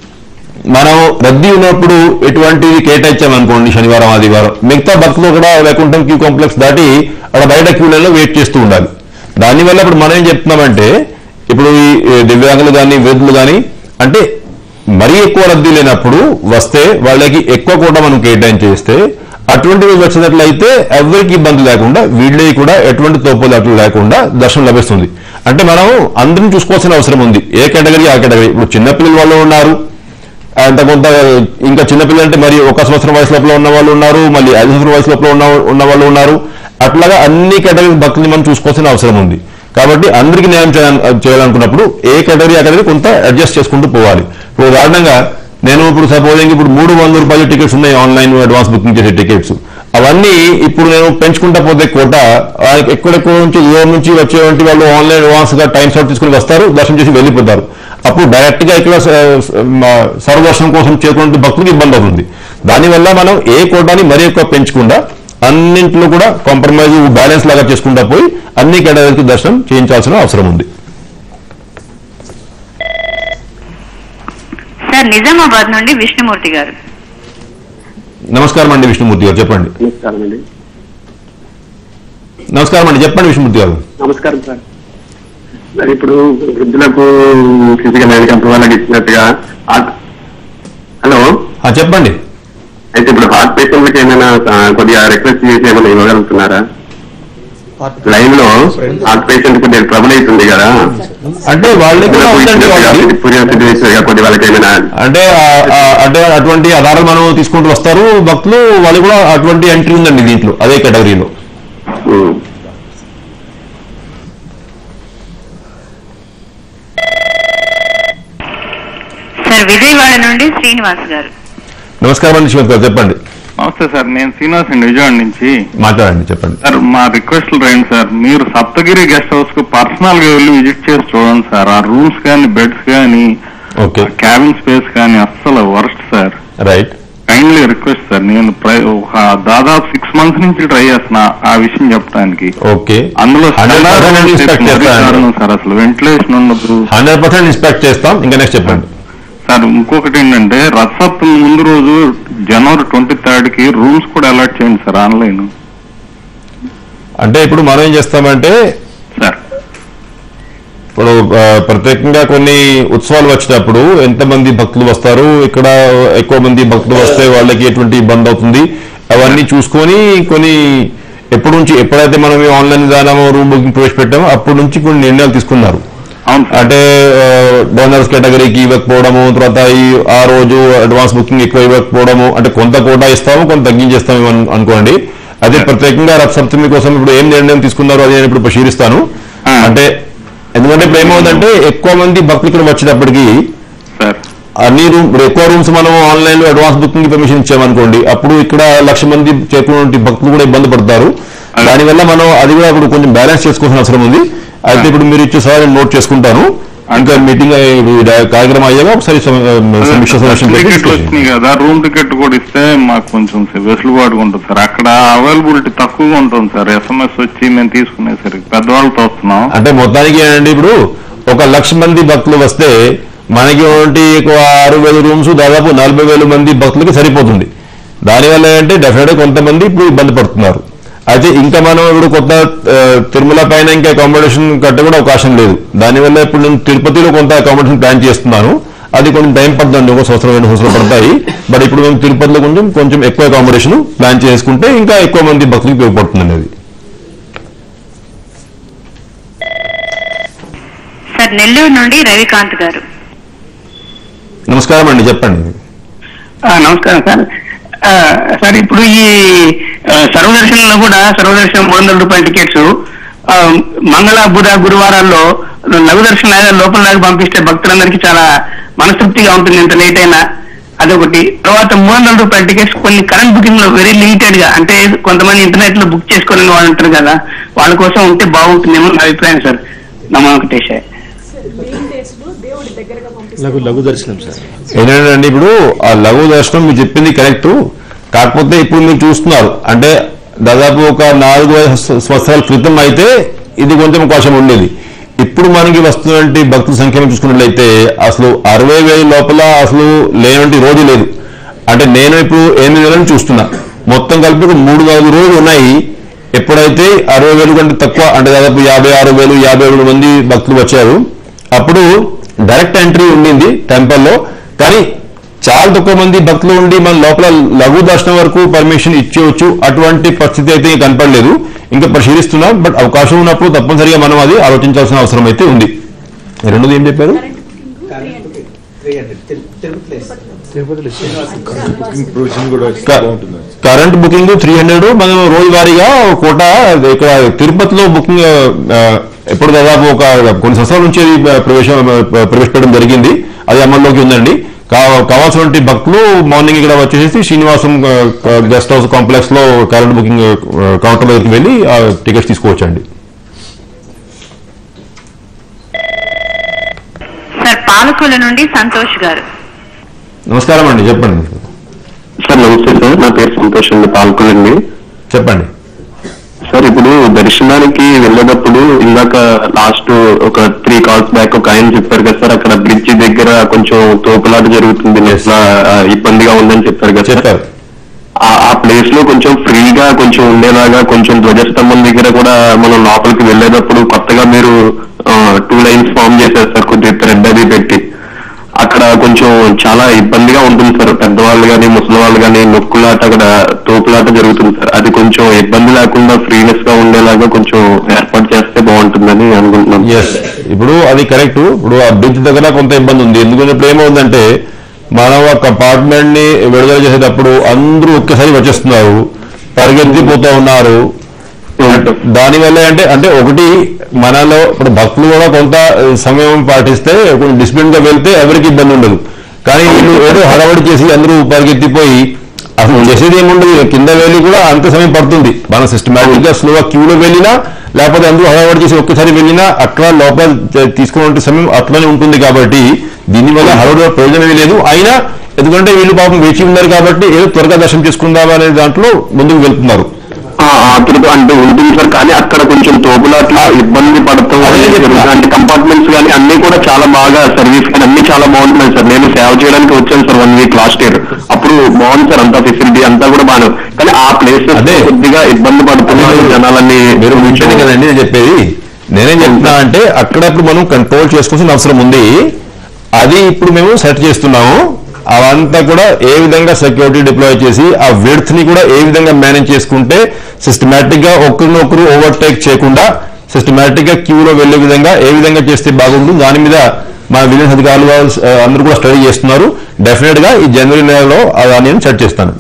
Speaker 3: మనం రద్దీ ఉన్నప్పుడు ఎటువంటిది కేటాయించామనుకోండి శనివారం ఆదివారం మిగతా భక్తులు కూడా వైకుంఠం క్యూ కాంప్లెక్స్ దాటి అక్కడ బయట క్యూలలో వెయిట్ చేస్తూ ఉండాలి దానివల్ల ఇప్పుడు మనం ఏం చెప్తున్నామంటే ఇప్పుడు ఈ ఈ దివ్యాంగులు కానీ వృద్ధులు కానీ అంటే మరీ ఎక్కువ రద్దీ లేనప్పుడు వస్తే వాళ్ళకి ఎక్కువ కూడా మనం కేటాయించేస్తే అటువంటి రోజు వచ్చినట్లయితే ఎవరికి ఇబ్బంది లేకుండా వీళ్ళకి కూడా ఎటువంటి తోపులాట్లు లేకుండా దర్శనం లభిస్తుంది అంటే మనం అందరిని చూసుకోవాల్సిన అవసరం ఉంది ఏ కేటగిరీ ఆ కేటగిరీ ఇప్పుడు చిన్నపిల్లల వాళ్ళు ఉన్నారు అంత కొంత ఇంకా చిన్నపిల్లలు అంటే మరి ఒక సంవత్సరం వయసు లోపల ఉన్న వాళ్ళు ఉన్నారు మళ్ళీ ఐదు సంవత్సరం వయసు లోపల ఉన్న ఉన్న వాళ్ళు ఉన్నారు అట్లాగా అన్ని కేటగిరీ భక్తుల్ని మనం చూసుకోవాల్సిన అవసరం ఉంది కాబట్టి అందరికీ న్యాయం చేయాల- చేయాలనుకున్నప్పుడు ఏ కేటగిరీ ఆ కేటగిరీ కొంత అడ్జస్ట్ చేసుకుంటూ పోవాలి ఇప్పుడు ఉదాహరణంగా నేను ఇప్పుడు సపోజింగ్ ఇప్పుడు మూడు వందల రూపాయల టికెట్స్ ఉన్నాయి ఆన్లైన్ అడ్వాన్స్ బుకింగ్ చేసే టికెట్స్ అవన్నీ ఇప్పుడు నేను పెంచుకుంటా పోతే కోట వాళ్ళకి ఎక్కడెక్కడ నుంచి దూరం నుంచి వచ్చేటువంటి వాళ్ళు ఆన్లైన్ అడ్వాన్స్ గా టైం స్లాట్ తీసుకుని వస్తారు దర్శనం చేసి వెళ్ళిపోతారు అప్పుడు డైరెక్ట్ గా ఇక్కడ సర్వదర్శనం కోసం చేరుకునే భక్తులకు ఇబ్బంది అవుతుంది దానివల్ల మనం ఏ కోటాని మరీ ఎక్కువ పెంచకుండా అన్నింటిలో కూడా కాంప్రమైజ్ బ్యాలెన్స్ లాగా చేసుకుంటా పోయి అన్ని కేటగిరీకి దర్శనం చేయించాల్సిన అవసరం ఉంది
Speaker 1: సార్ నిజామాబాద్ నుండి విష్ణుమూర్తి గారు
Speaker 3: నమస్కారం అండి విష్ణుమూర్తి గారు చెప్పండి
Speaker 14: నమస్కారం అండి
Speaker 3: నమస్కారం అండి చెప్పండి విష్ణుమూర్తి గారు
Speaker 14: నమస్కారం సార్ మరి ఇప్పుడు వృద్ధులకు ఫిజికల్ హ్యాండిక్యాప్ వాళ్ళకి ఇచ్చినట్టుగా హార్ట్- హలో
Speaker 3: ఆ, చెప్పండి
Speaker 14: అయితే ఇప్పుడు హార్ట్ పేషెంట్లకి ఏమైనా ఆ, కొద్దిగా రిక్వెస్ట్ చేసి ఏమైనా ఇవ్వగలుగుతున్నారా లైన్ లో హార్ట్ పేషెంట్ కొద్దిగా ట్రబుల్ అవుతుంది కదా
Speaker 3: అంటే వాళ్ళకి కూడా ఉందండి వాళ్ళకి.
Speaker 14: కొద్ది వాళ్ళకి ఏమైనా
Speaker 3: అంటే ఆ- ఆ- అంటే అటువంటి ఆధారాలు మనం తీసుకుంటూ వస్తారు భక్తులు వాళ్ళు కూడా అటువంటి ఎంట్రీ ఉందండి దీంట్లో అదే కేటగిరీలో
Speaker 1: సార్ విజయవాడ నుండి శ్రీనివాస్ గారు
Speaker 3: నమస్కారం అండి శ్రీనివాస్ గారు చెప్పండి
Speaker 15: నమస్తే సార్ నేను శ్రీనివాస్ అండి విజయవాడ నుంచి
Speaker 3: మాట్లాడండి చెప్పండి
Speaker 15: సార్ మా రిక్వెస్ట్లు రండి సార్ మీరు సప్తగిరి గెస్ట్ హౌస్ కు పర్సనల్ గా వెళ్ళి విజిట్ చేసి చూడండి సార్ ఆ రూమ్స్ కానీ బెడ్స్ కానీ
Speaker 3: ఓకే
Speaker 15: క్యాబిన్ స్పేస్ కానీ అస్సలు worst sir
Speaker 3: right
Speaker 15: kindly request sir నేను ప్ర- ఒక దాదాపు సిక్స్ మంత్స్ నుంచి ట్రై చేస్తున్నా ఆ విషయం చెప్పడానికి
Speaker 3: ఓకే
Speaker 15: అందులో
Speaker 3: 100% inspect
Speaker 15: మరీ
Speaker 3: చేస్తాను.
Speaker 15: దారుణం సార్ అసలు వెంటిలేషన్ ఉండదు
Speaker 3: హండ్రెడ్ పర్సెంట్ ఇన్స్పెక్ట్ చేస్తాం ఇంకా నెక్స్ట్ చెప్పండి
Speaker 15: సార్ ఇంకొకటి ఏంటంటే రథసప్తమి ముందు రోజు జనవరి ట్వంటీ థర్డ్ కి రూమ్స్ కూడా అలాట్ చేయండి సార్ ఆన్లైన్
Speaker 3: అంటే ఇప్పుడు మనం ఏం చేస్తామంటే ఇప్పుడు ఆ, ప్రత్యేకంగా కొన్ని ఉత్సవాలు వచ్చినప్పుడు ఎంతమంది భక్తులు వస్తారు ఇక్కడ ఎక్కువ మంది భక్తులు వస్తే వాళ్ళకి ఎటువంటి ఇబ్బంది అవుతుంది అవన్నీ చూసుకొని కొన్ని ఎప్పటి నుంచి ఎప్పుడైతే మనం ఈ ఆన్లైన్ విధానం రూమ్ బుకింగ్ ప్రవేశపెట్టామో అప్పటి నుంచి కొన్ని నిర్ణయాలు తీసుకున్నారు అంటే డోనర్స్ కేటగిరీకి ఇవ్వకపోవడము తర్వాత ఈ ఆ రోజు అడ్వాన్స్ బుకింగ్ ఎక్కువ ఇవ్వకపోవడము అంటే కొంత కోటా ఇస్తాము కొంత తగ్గించేస్తాము అను- అనుకోండి అదే ప్రత్యేకంగా రథ సప్తమి కోసం ఇప్పుడు ఏం నిర్ణయం తీసుకున్నారో అది నేను ఇప్పుడు పరిశీలిస్తాను అంటే ఎందుకంటే ఇప్పుడు ఏమవుతుందంటే ఎక్కువ మంది భక్తులు ఇక్కడ వచ్చేటప్పటికి అన్ని రూమ్ ఇప్పుడు ఎక్కువ రూమ్స్ మనం ఆన్లైన్ లో అడ్వాన్స్ బుకింగ్ పర్మిషన్ ఇచ్చామనుకోండి అప్పుడు ఇక్కడ లక్ష మంది చేరుకున్న భక్తులు కూడా ఇబ్బంది పడతారు దానివల్ల మనం అది కూడా ఇప్పుడు కొంచెం బ్యాలెన్స్ చేసుకోవాల్సిన అవసరం ఉంది అయితే ఇప్పుడు మీరు ఇచ్చే సలహా నేను నోట్ చేసుకుంటాను ఇంకా మీటింగ్ కార్యక్రమం అయ్యాక ఒకసారి సమ- సమీక్ష సమావేశం పెట్టి
Speaker 15: టికెట్లు
Speaker 3: discussion
Speaker 15: వచ్చినాయి కదా రూమ్ టికెట్ కూడా ఇస్తే మాకు కొంచెం వెసులుబాటుగా ఉంటుంది సార్ అక్కడ అవైలబిలిటీ తక్కువగా ఉంటుంది సార్ ఎస్ఎంఎస్ వచ్చి మేము తీసుకునేసరికి పెద్దవాళ్ళతో వస్తున్నాం
Speaker 3: అంటే మొత్తానికి ఏంటంటే ఇప్పుడు ఒక లక్ష మంది భక్తులు వస్తే మనకి ఒకటి ఎక్కువ ఆరు వేల రూమ్స్ దాదాపు నలభై వేల మంది భక్తులకి సరిపోతుంది దానివల్ల ఏంటంటే డెఫినెట్ కొంతమంది ఇప్పుడు ఇబ్బంది పడుతున్నారు అయితే ఇంకా మనం ఇప్పుడు కొత్త ఆ, తిరుమల పైన ఇంకా అకామిడేషన్ కట్ట కూడా అవకాశం లేదు దానివల్ల ఇప్పుడు నేను తిరుపతిలో కొంత అకామిడేషన్ ప్లాన్ చేస్తున్నాను అది కొంచెం టైం పడుతుంది ఒక సంవత్సరం రెండు సంవత్సరాలు పడతాయి బట్ ఇప్పుడు మేము తిరుపతిలో కొంచెం కొంచెం ఎక్కువ అకామిడేషన్ ప్లాన్ చేసుకుంటే ఇంకా ఎక్కువ మంది భక్తులకు ఉపయోగపడుతుంది అనేది
Speaker 1: సార్ నెల్లూరు నుండి రవికాంత్ గారు
Speaker 3: నమస్కారం అండి చెప్పండి
Speaker 13: ఆ, నమస్కారం సార్ ఆ, సార్ ఇప్పుడు ఈ ఆ, సర్వదర్శనంలో కూడా సర్వదర్శనం మూడు వందల రూపాయల టికెట్స్ ఆ, మంగళ బుధ గురువారాల్లో లఘు దర్శనం లాగా లోపల దాకా పంపిస్తే భక్తులందరికీ చాలా మనస్తృప్తిగా ఉంటుంది ఎంత లేట్ అయినా అదొకటి తర్వాత మూడు వందల రూపాయల టికెట్స్ కొన్ని కరెంట్ బుకింగ్ లో వెరీ లిమిటెడ్ గా అంటే కొంతమంది ఇంటర్నెట్ లో బుక్ చేసుకోవాలని వాళ్ళు ఉంటారు కదా వాళ్ళ కోసం ఉంటే బాగుంటుందేమో నా అభిప్రాయం సార్ నమ్మ వెంకటేష్
Speaker 12: లఘు లఘు దర్శనం సార్
Speaker 3: ఏంటంటే ఇప్పుడు ఆ లఘు దర్శనం మీరు చెప్పింది కరెక్ట్ కాకపోతే ఇప్పుడు మీరు చూస్తున్నారు అంటే దాదాపు ఒక నాలుగు ఐదు స- సంవత్సరాల క్రితం అయితే ఇది కొంచెం అవకాశం ఉండేది ఇప్పుడు మనకి వస్తున్నటువంటి భక్తుల సంఖ్యను చూసుకున్నట్లయితే అసలు అరవై వేల లోపల అసలు లేనటువంటి రోజు లేదు అంటే నేను ఇప్పుడు ఎనిమిది వేలని చూస్తున్నా మొత్తం కలిపి ఒక మూడు నాలుగు రోజులు ఉన్నాయి ఎప్పుడైతే అరవై వేలు కంటే తక్కువ అంటే దాదాపు యాభై ఆరు వేలు యాభై ఏడు మంది భక్తులు వచ్చారు అప్పుడు డైరెక్ట్ ఎంట్రీ ఉండింది టెంపుల్లో కానీ చాలా తక్కువ మంది భక్తులు ఉండి మన లోపల లఘు దర్శనం వరకు పర్మిషన్ ఇచ్చేవచ్చు అటువంటి పరిస్థితి అయితే ఇంకా కనపడలేదు ఇంకా పరిశీలిస్తున్నాం బట్ అవకాశం ఉన్నప్పుడు తప్పనిసరిగా మనం అది ఆలోచించాల్సిన అవసరం అయితే ఉంది రెండోది ఏం చెప్పారు కరెంట్ బుకింగ్ త్రీ హండ్రెడ్ మనం రోజువారీగా కోట ఇక్కడ తిరుపతిలో బుకింగ్ ఆ, ఎప్పుడు దాదాపు ఒక కొన్ని సంవత్సరాల నుంచి అది ప్రవేశం ప్రవేశపెట్టడం జరిగింది అది అమల్లోకి ఉందండి కా- కావాల్సినటువంటి భక్తులు మార్నింగ్ ఇక్కడ వచ్చేసి శ్రీనివాసం గెస్ట్ హౌస్ కాంప్లెక్స్ లో కరెంట్ బుకింగ్ కౌంటర్ దగ్గరికి వెళ్ళి ఆ టికెట్స్ తీసుకోవచ్చండి
Speaker 1: సార్ పాలకుల నుండి సంతోష్ గారు
Speaker 3: నమస్కారం అండి చెప్పండి
Speaker 14: సార్ నమస్తే సార్ నా పేరు సంతోష్ అండి పాల్గొనండి
Speaker 3: చెప్పండి
Speaker 14: సార్ ఇప్పుడు దర్శనానికి వెళ్ళేటప్పుడు ఇందాక లాస్ట్ ఒక త్రీ కాల్స్ బ్యాక్ ఒక ఆయన చెప్పారు కదా సార్ అక్కడ బ్రిడ్జి దగ్గర కొంచెం తోపులాట జరుగుతుంది అట్లా ఆ, ఇబ్బందిగా ఉందని చెప్పారు కదా సార్ ఆ- ఆ ప్లేస్ లో కొంచెం ఫ్రీగా కొంచెం ఉండేలాగా కొంచెం ధ్వజస్తంభం దగ్గర కూడా మనం లోపలికి వెళ్ళేటప్పుడు కొత్తగా మీరు టూ లైన్స్ ఫామ్ చేశారు సార్ కొద్దిగా థ్రెడ్ అది పెట్టి అక్కడ కొంచెం చాలా ఇబ్బందిగా ఉంటుంది సార్ పెద్దవాళ్ళు కానీ ముసలి వాళ్ళు కానీ నొక్కులాట అక్కడ తోపులాట జరుగుతుంది సార్ అది కొంచెం ఇబ్బంది లేకుండా ఫ్రీనెస్ గా ఉండేలాగా కొంచెం ఏర్పాటు చేస్తే బాగుంటుందని అనుకుంటున్నాను
Speaker 3: ఎస్ ఇప్పుడు అది కరెక్ట్ ఇప్పుడు ఆ బ్రిడ్జ్ దగ్గర కొంత ఇబ్బంది ఉంది ఎందుకంటే ఇప్పుడు ఏమవుతుందంటే మనం ఒక కంపార్ట్మెంట్ ని విడుదల చేసేటప్పుడు అందరూ ఒక్కసారి వచ్చేస్తున్నారు పరిగెత్తిపోతూ ఉన్నారు దానివల్ల అంటే అంటే ఒకటి మనలో ఇప్పుడు భక్తులు కూడా కొంత సమయం పాటిస్తే కొంచెం డిసిప్లిన్ గా వెళ్తే ఎవరికి ఇబ్బంది ఉండదు కానీ వీళ్ళు ఏదో హడావడి చేసి అందరూ పరిగెత్తిపోయి అసలు చేసేది ఏముండదు కింద వెళ్ళి కూడా అంత సమయం పడుతుంది మనం సిస్టమేటిక్ గా స్లోగా క్యూలో వెళ్ళినా లేకపోతే అందరూ హడావడి చేసి ఒక్కసారి వెళ్ళినా అక్కడ లోపల తీసుకునే సమయం అట్లనే ఉంటుంది కాబట్టి దీనివల్ల హడావుడి ప్రయోజనం లేదు అయినా ఎందుకంటే వీళ్ళు పాపం వేచి ఉన్నారు కాబట్టి ఏదో త్వరగా దర్శనం చేసుకుందాం అనే దాంట్లో ముందుకు వెళ్తున్నారు
Speaker 14: ఆ, ఆతృత అంటే ఉంటుంది సార్ కానీ అక్కడ కొంచెం తోపులాట్ల ఇబ్బంది పడతాం అంటే కంపార్ట్మెంట్స్ కానీ అన్ని కూడా చాలా బాగా సర్వీస్ కానీ అన్ని చాలా బాగుంటున్నాయి సార్ నేను సేవ చేయడానికి వచ్చాను sir one week last year అప్పుడు బాగుంది సార్ అంతా ఫెసిలిటీ అంతా కూడా బాగా కానీ ఆ ప్లేస్ కొద్దిగా ఇబ్బంది పడుతున్నారు జనాలన్నీ
Speaker 3: మీరు ఉంచండి కదండి నేను చెప్పేది నేనేం చెప్తున్నా అంటే అక్కడప్పుడు మనం కంట్రోల్ చేసుకోవాల్సిన అవసరం ఉంది అది ఇప్పుడు మేము సెట్ చేస్తున్నాము అవంతా కూడా ఏ విధంగా సెక్యూరిటీ డిప్లాయ్ చేసి ఆ విడ్త్ ని కూడా ఏ విధంగా మేనేజ్ చేసుకుంటే సిస్టమేటిక్ గా ఒకరినొకరు ఓవర్టేక్ చేయకుండా సిస్టమేటిక్ గా క్యూలో వెళ్లే విధంగా ఏ విధంగా చేస్తే బాగుంటుంది దాని మీద మా విజిలెన్స్ అధికారులు వాళ్ళు, ఆ, అందరూ కూడా స్టడీ చేస్తున్నారు డెఫినెట్ గా ఈ జనవరి నెలలో అది నేను సెట్ చేస్తాను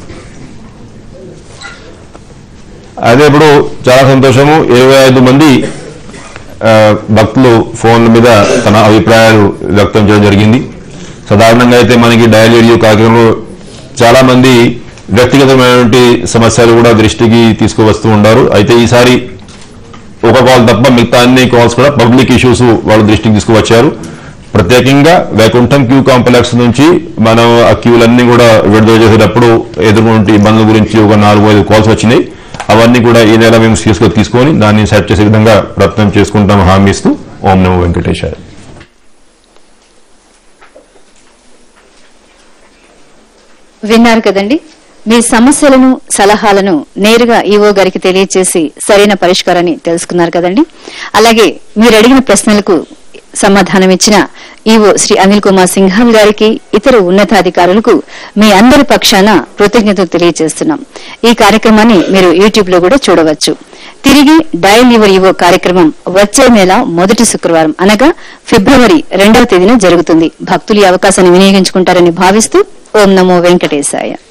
Speaker 3: అదే ఇప్పుడు చాలా సంతోషము ఇరవై ఐదు మంది ఆ, భక్తులు ఫోన్ల మీద తన అభిప్రాయాలు వ్యక్తం చేయడం జరిగింది సాధారణంగా అయితే మనకి డయల్ రేడియో కార్యక్రమంలో చాలా మంది వ్యక్తిగతమైనటువంటి సమస్యలు కూడా దృష్టికి తీసుకువస్తూ ఉంటారు అయితే ఈసారి ఒక కాల్ తప్ప మిగతా అన్ని కాల్స్ కూడా పబ్లిక్ ఇష్యూస్ వాళ్ళ దృష్టికి తీసుకువచ్చారు ప్రత్యేకంగా వైకుంఠం క్యూ కాంప్లెక్స్ నుంచి మనం ఆ క్యూలన్నీ కూడా విడుదల చేసేటప్పుడు ఎదుర్కొంటే ఇబ్బందుల గురించి ఒక నాలుగు ఐదు కాల్స్ వచ్చినాయి అవన్నీ కూడా ఈ నెల మేము సీరియస్గా తీసుకొని దాన్ని సెట్ చేసే విధంగా ప్రయత్నం చేసుకుంటాం హామీ ఇస్తూ ఓం నమో వెంకటేశాయ
Speaker 2: విన్నారు కదండి మీ సమస్యలను సలహాలను నేరుగా ఈవో గారికి తెలియచేసి సరైన పరిష్కారాన్ని తెలుసుకున్నారు కదండి అలాగే మీరు అడిగిన ప్రశ్నలకు సమాధానం ఇచ్చిన ఈవో శ్రీ అనిల్ కుమార్ సింఘాల్ గారికి ఇతర ఉన్నతాధికారులకు మీ అందరి పక్షాన కృతజ్ఞతలు తెలియజేస్తున్నాం ఈ కార్యక్రమాన్ని మీరు యూట్యూబ్ లో కూడా చూడవచ్చు తిరిగి డయల్ యువర్ ఈవో కార్యక్రమం వచ్చే నెల మొదటి శుక్రవారం అనగా ఫిబ్రవరి రెండవ తేదీన జరుగుతుంది భక్తులు ఈ అవకాశాన్ని వినియోగించుకుంటారని భావిస్తూ ఓం నమో వెంకటేశాయ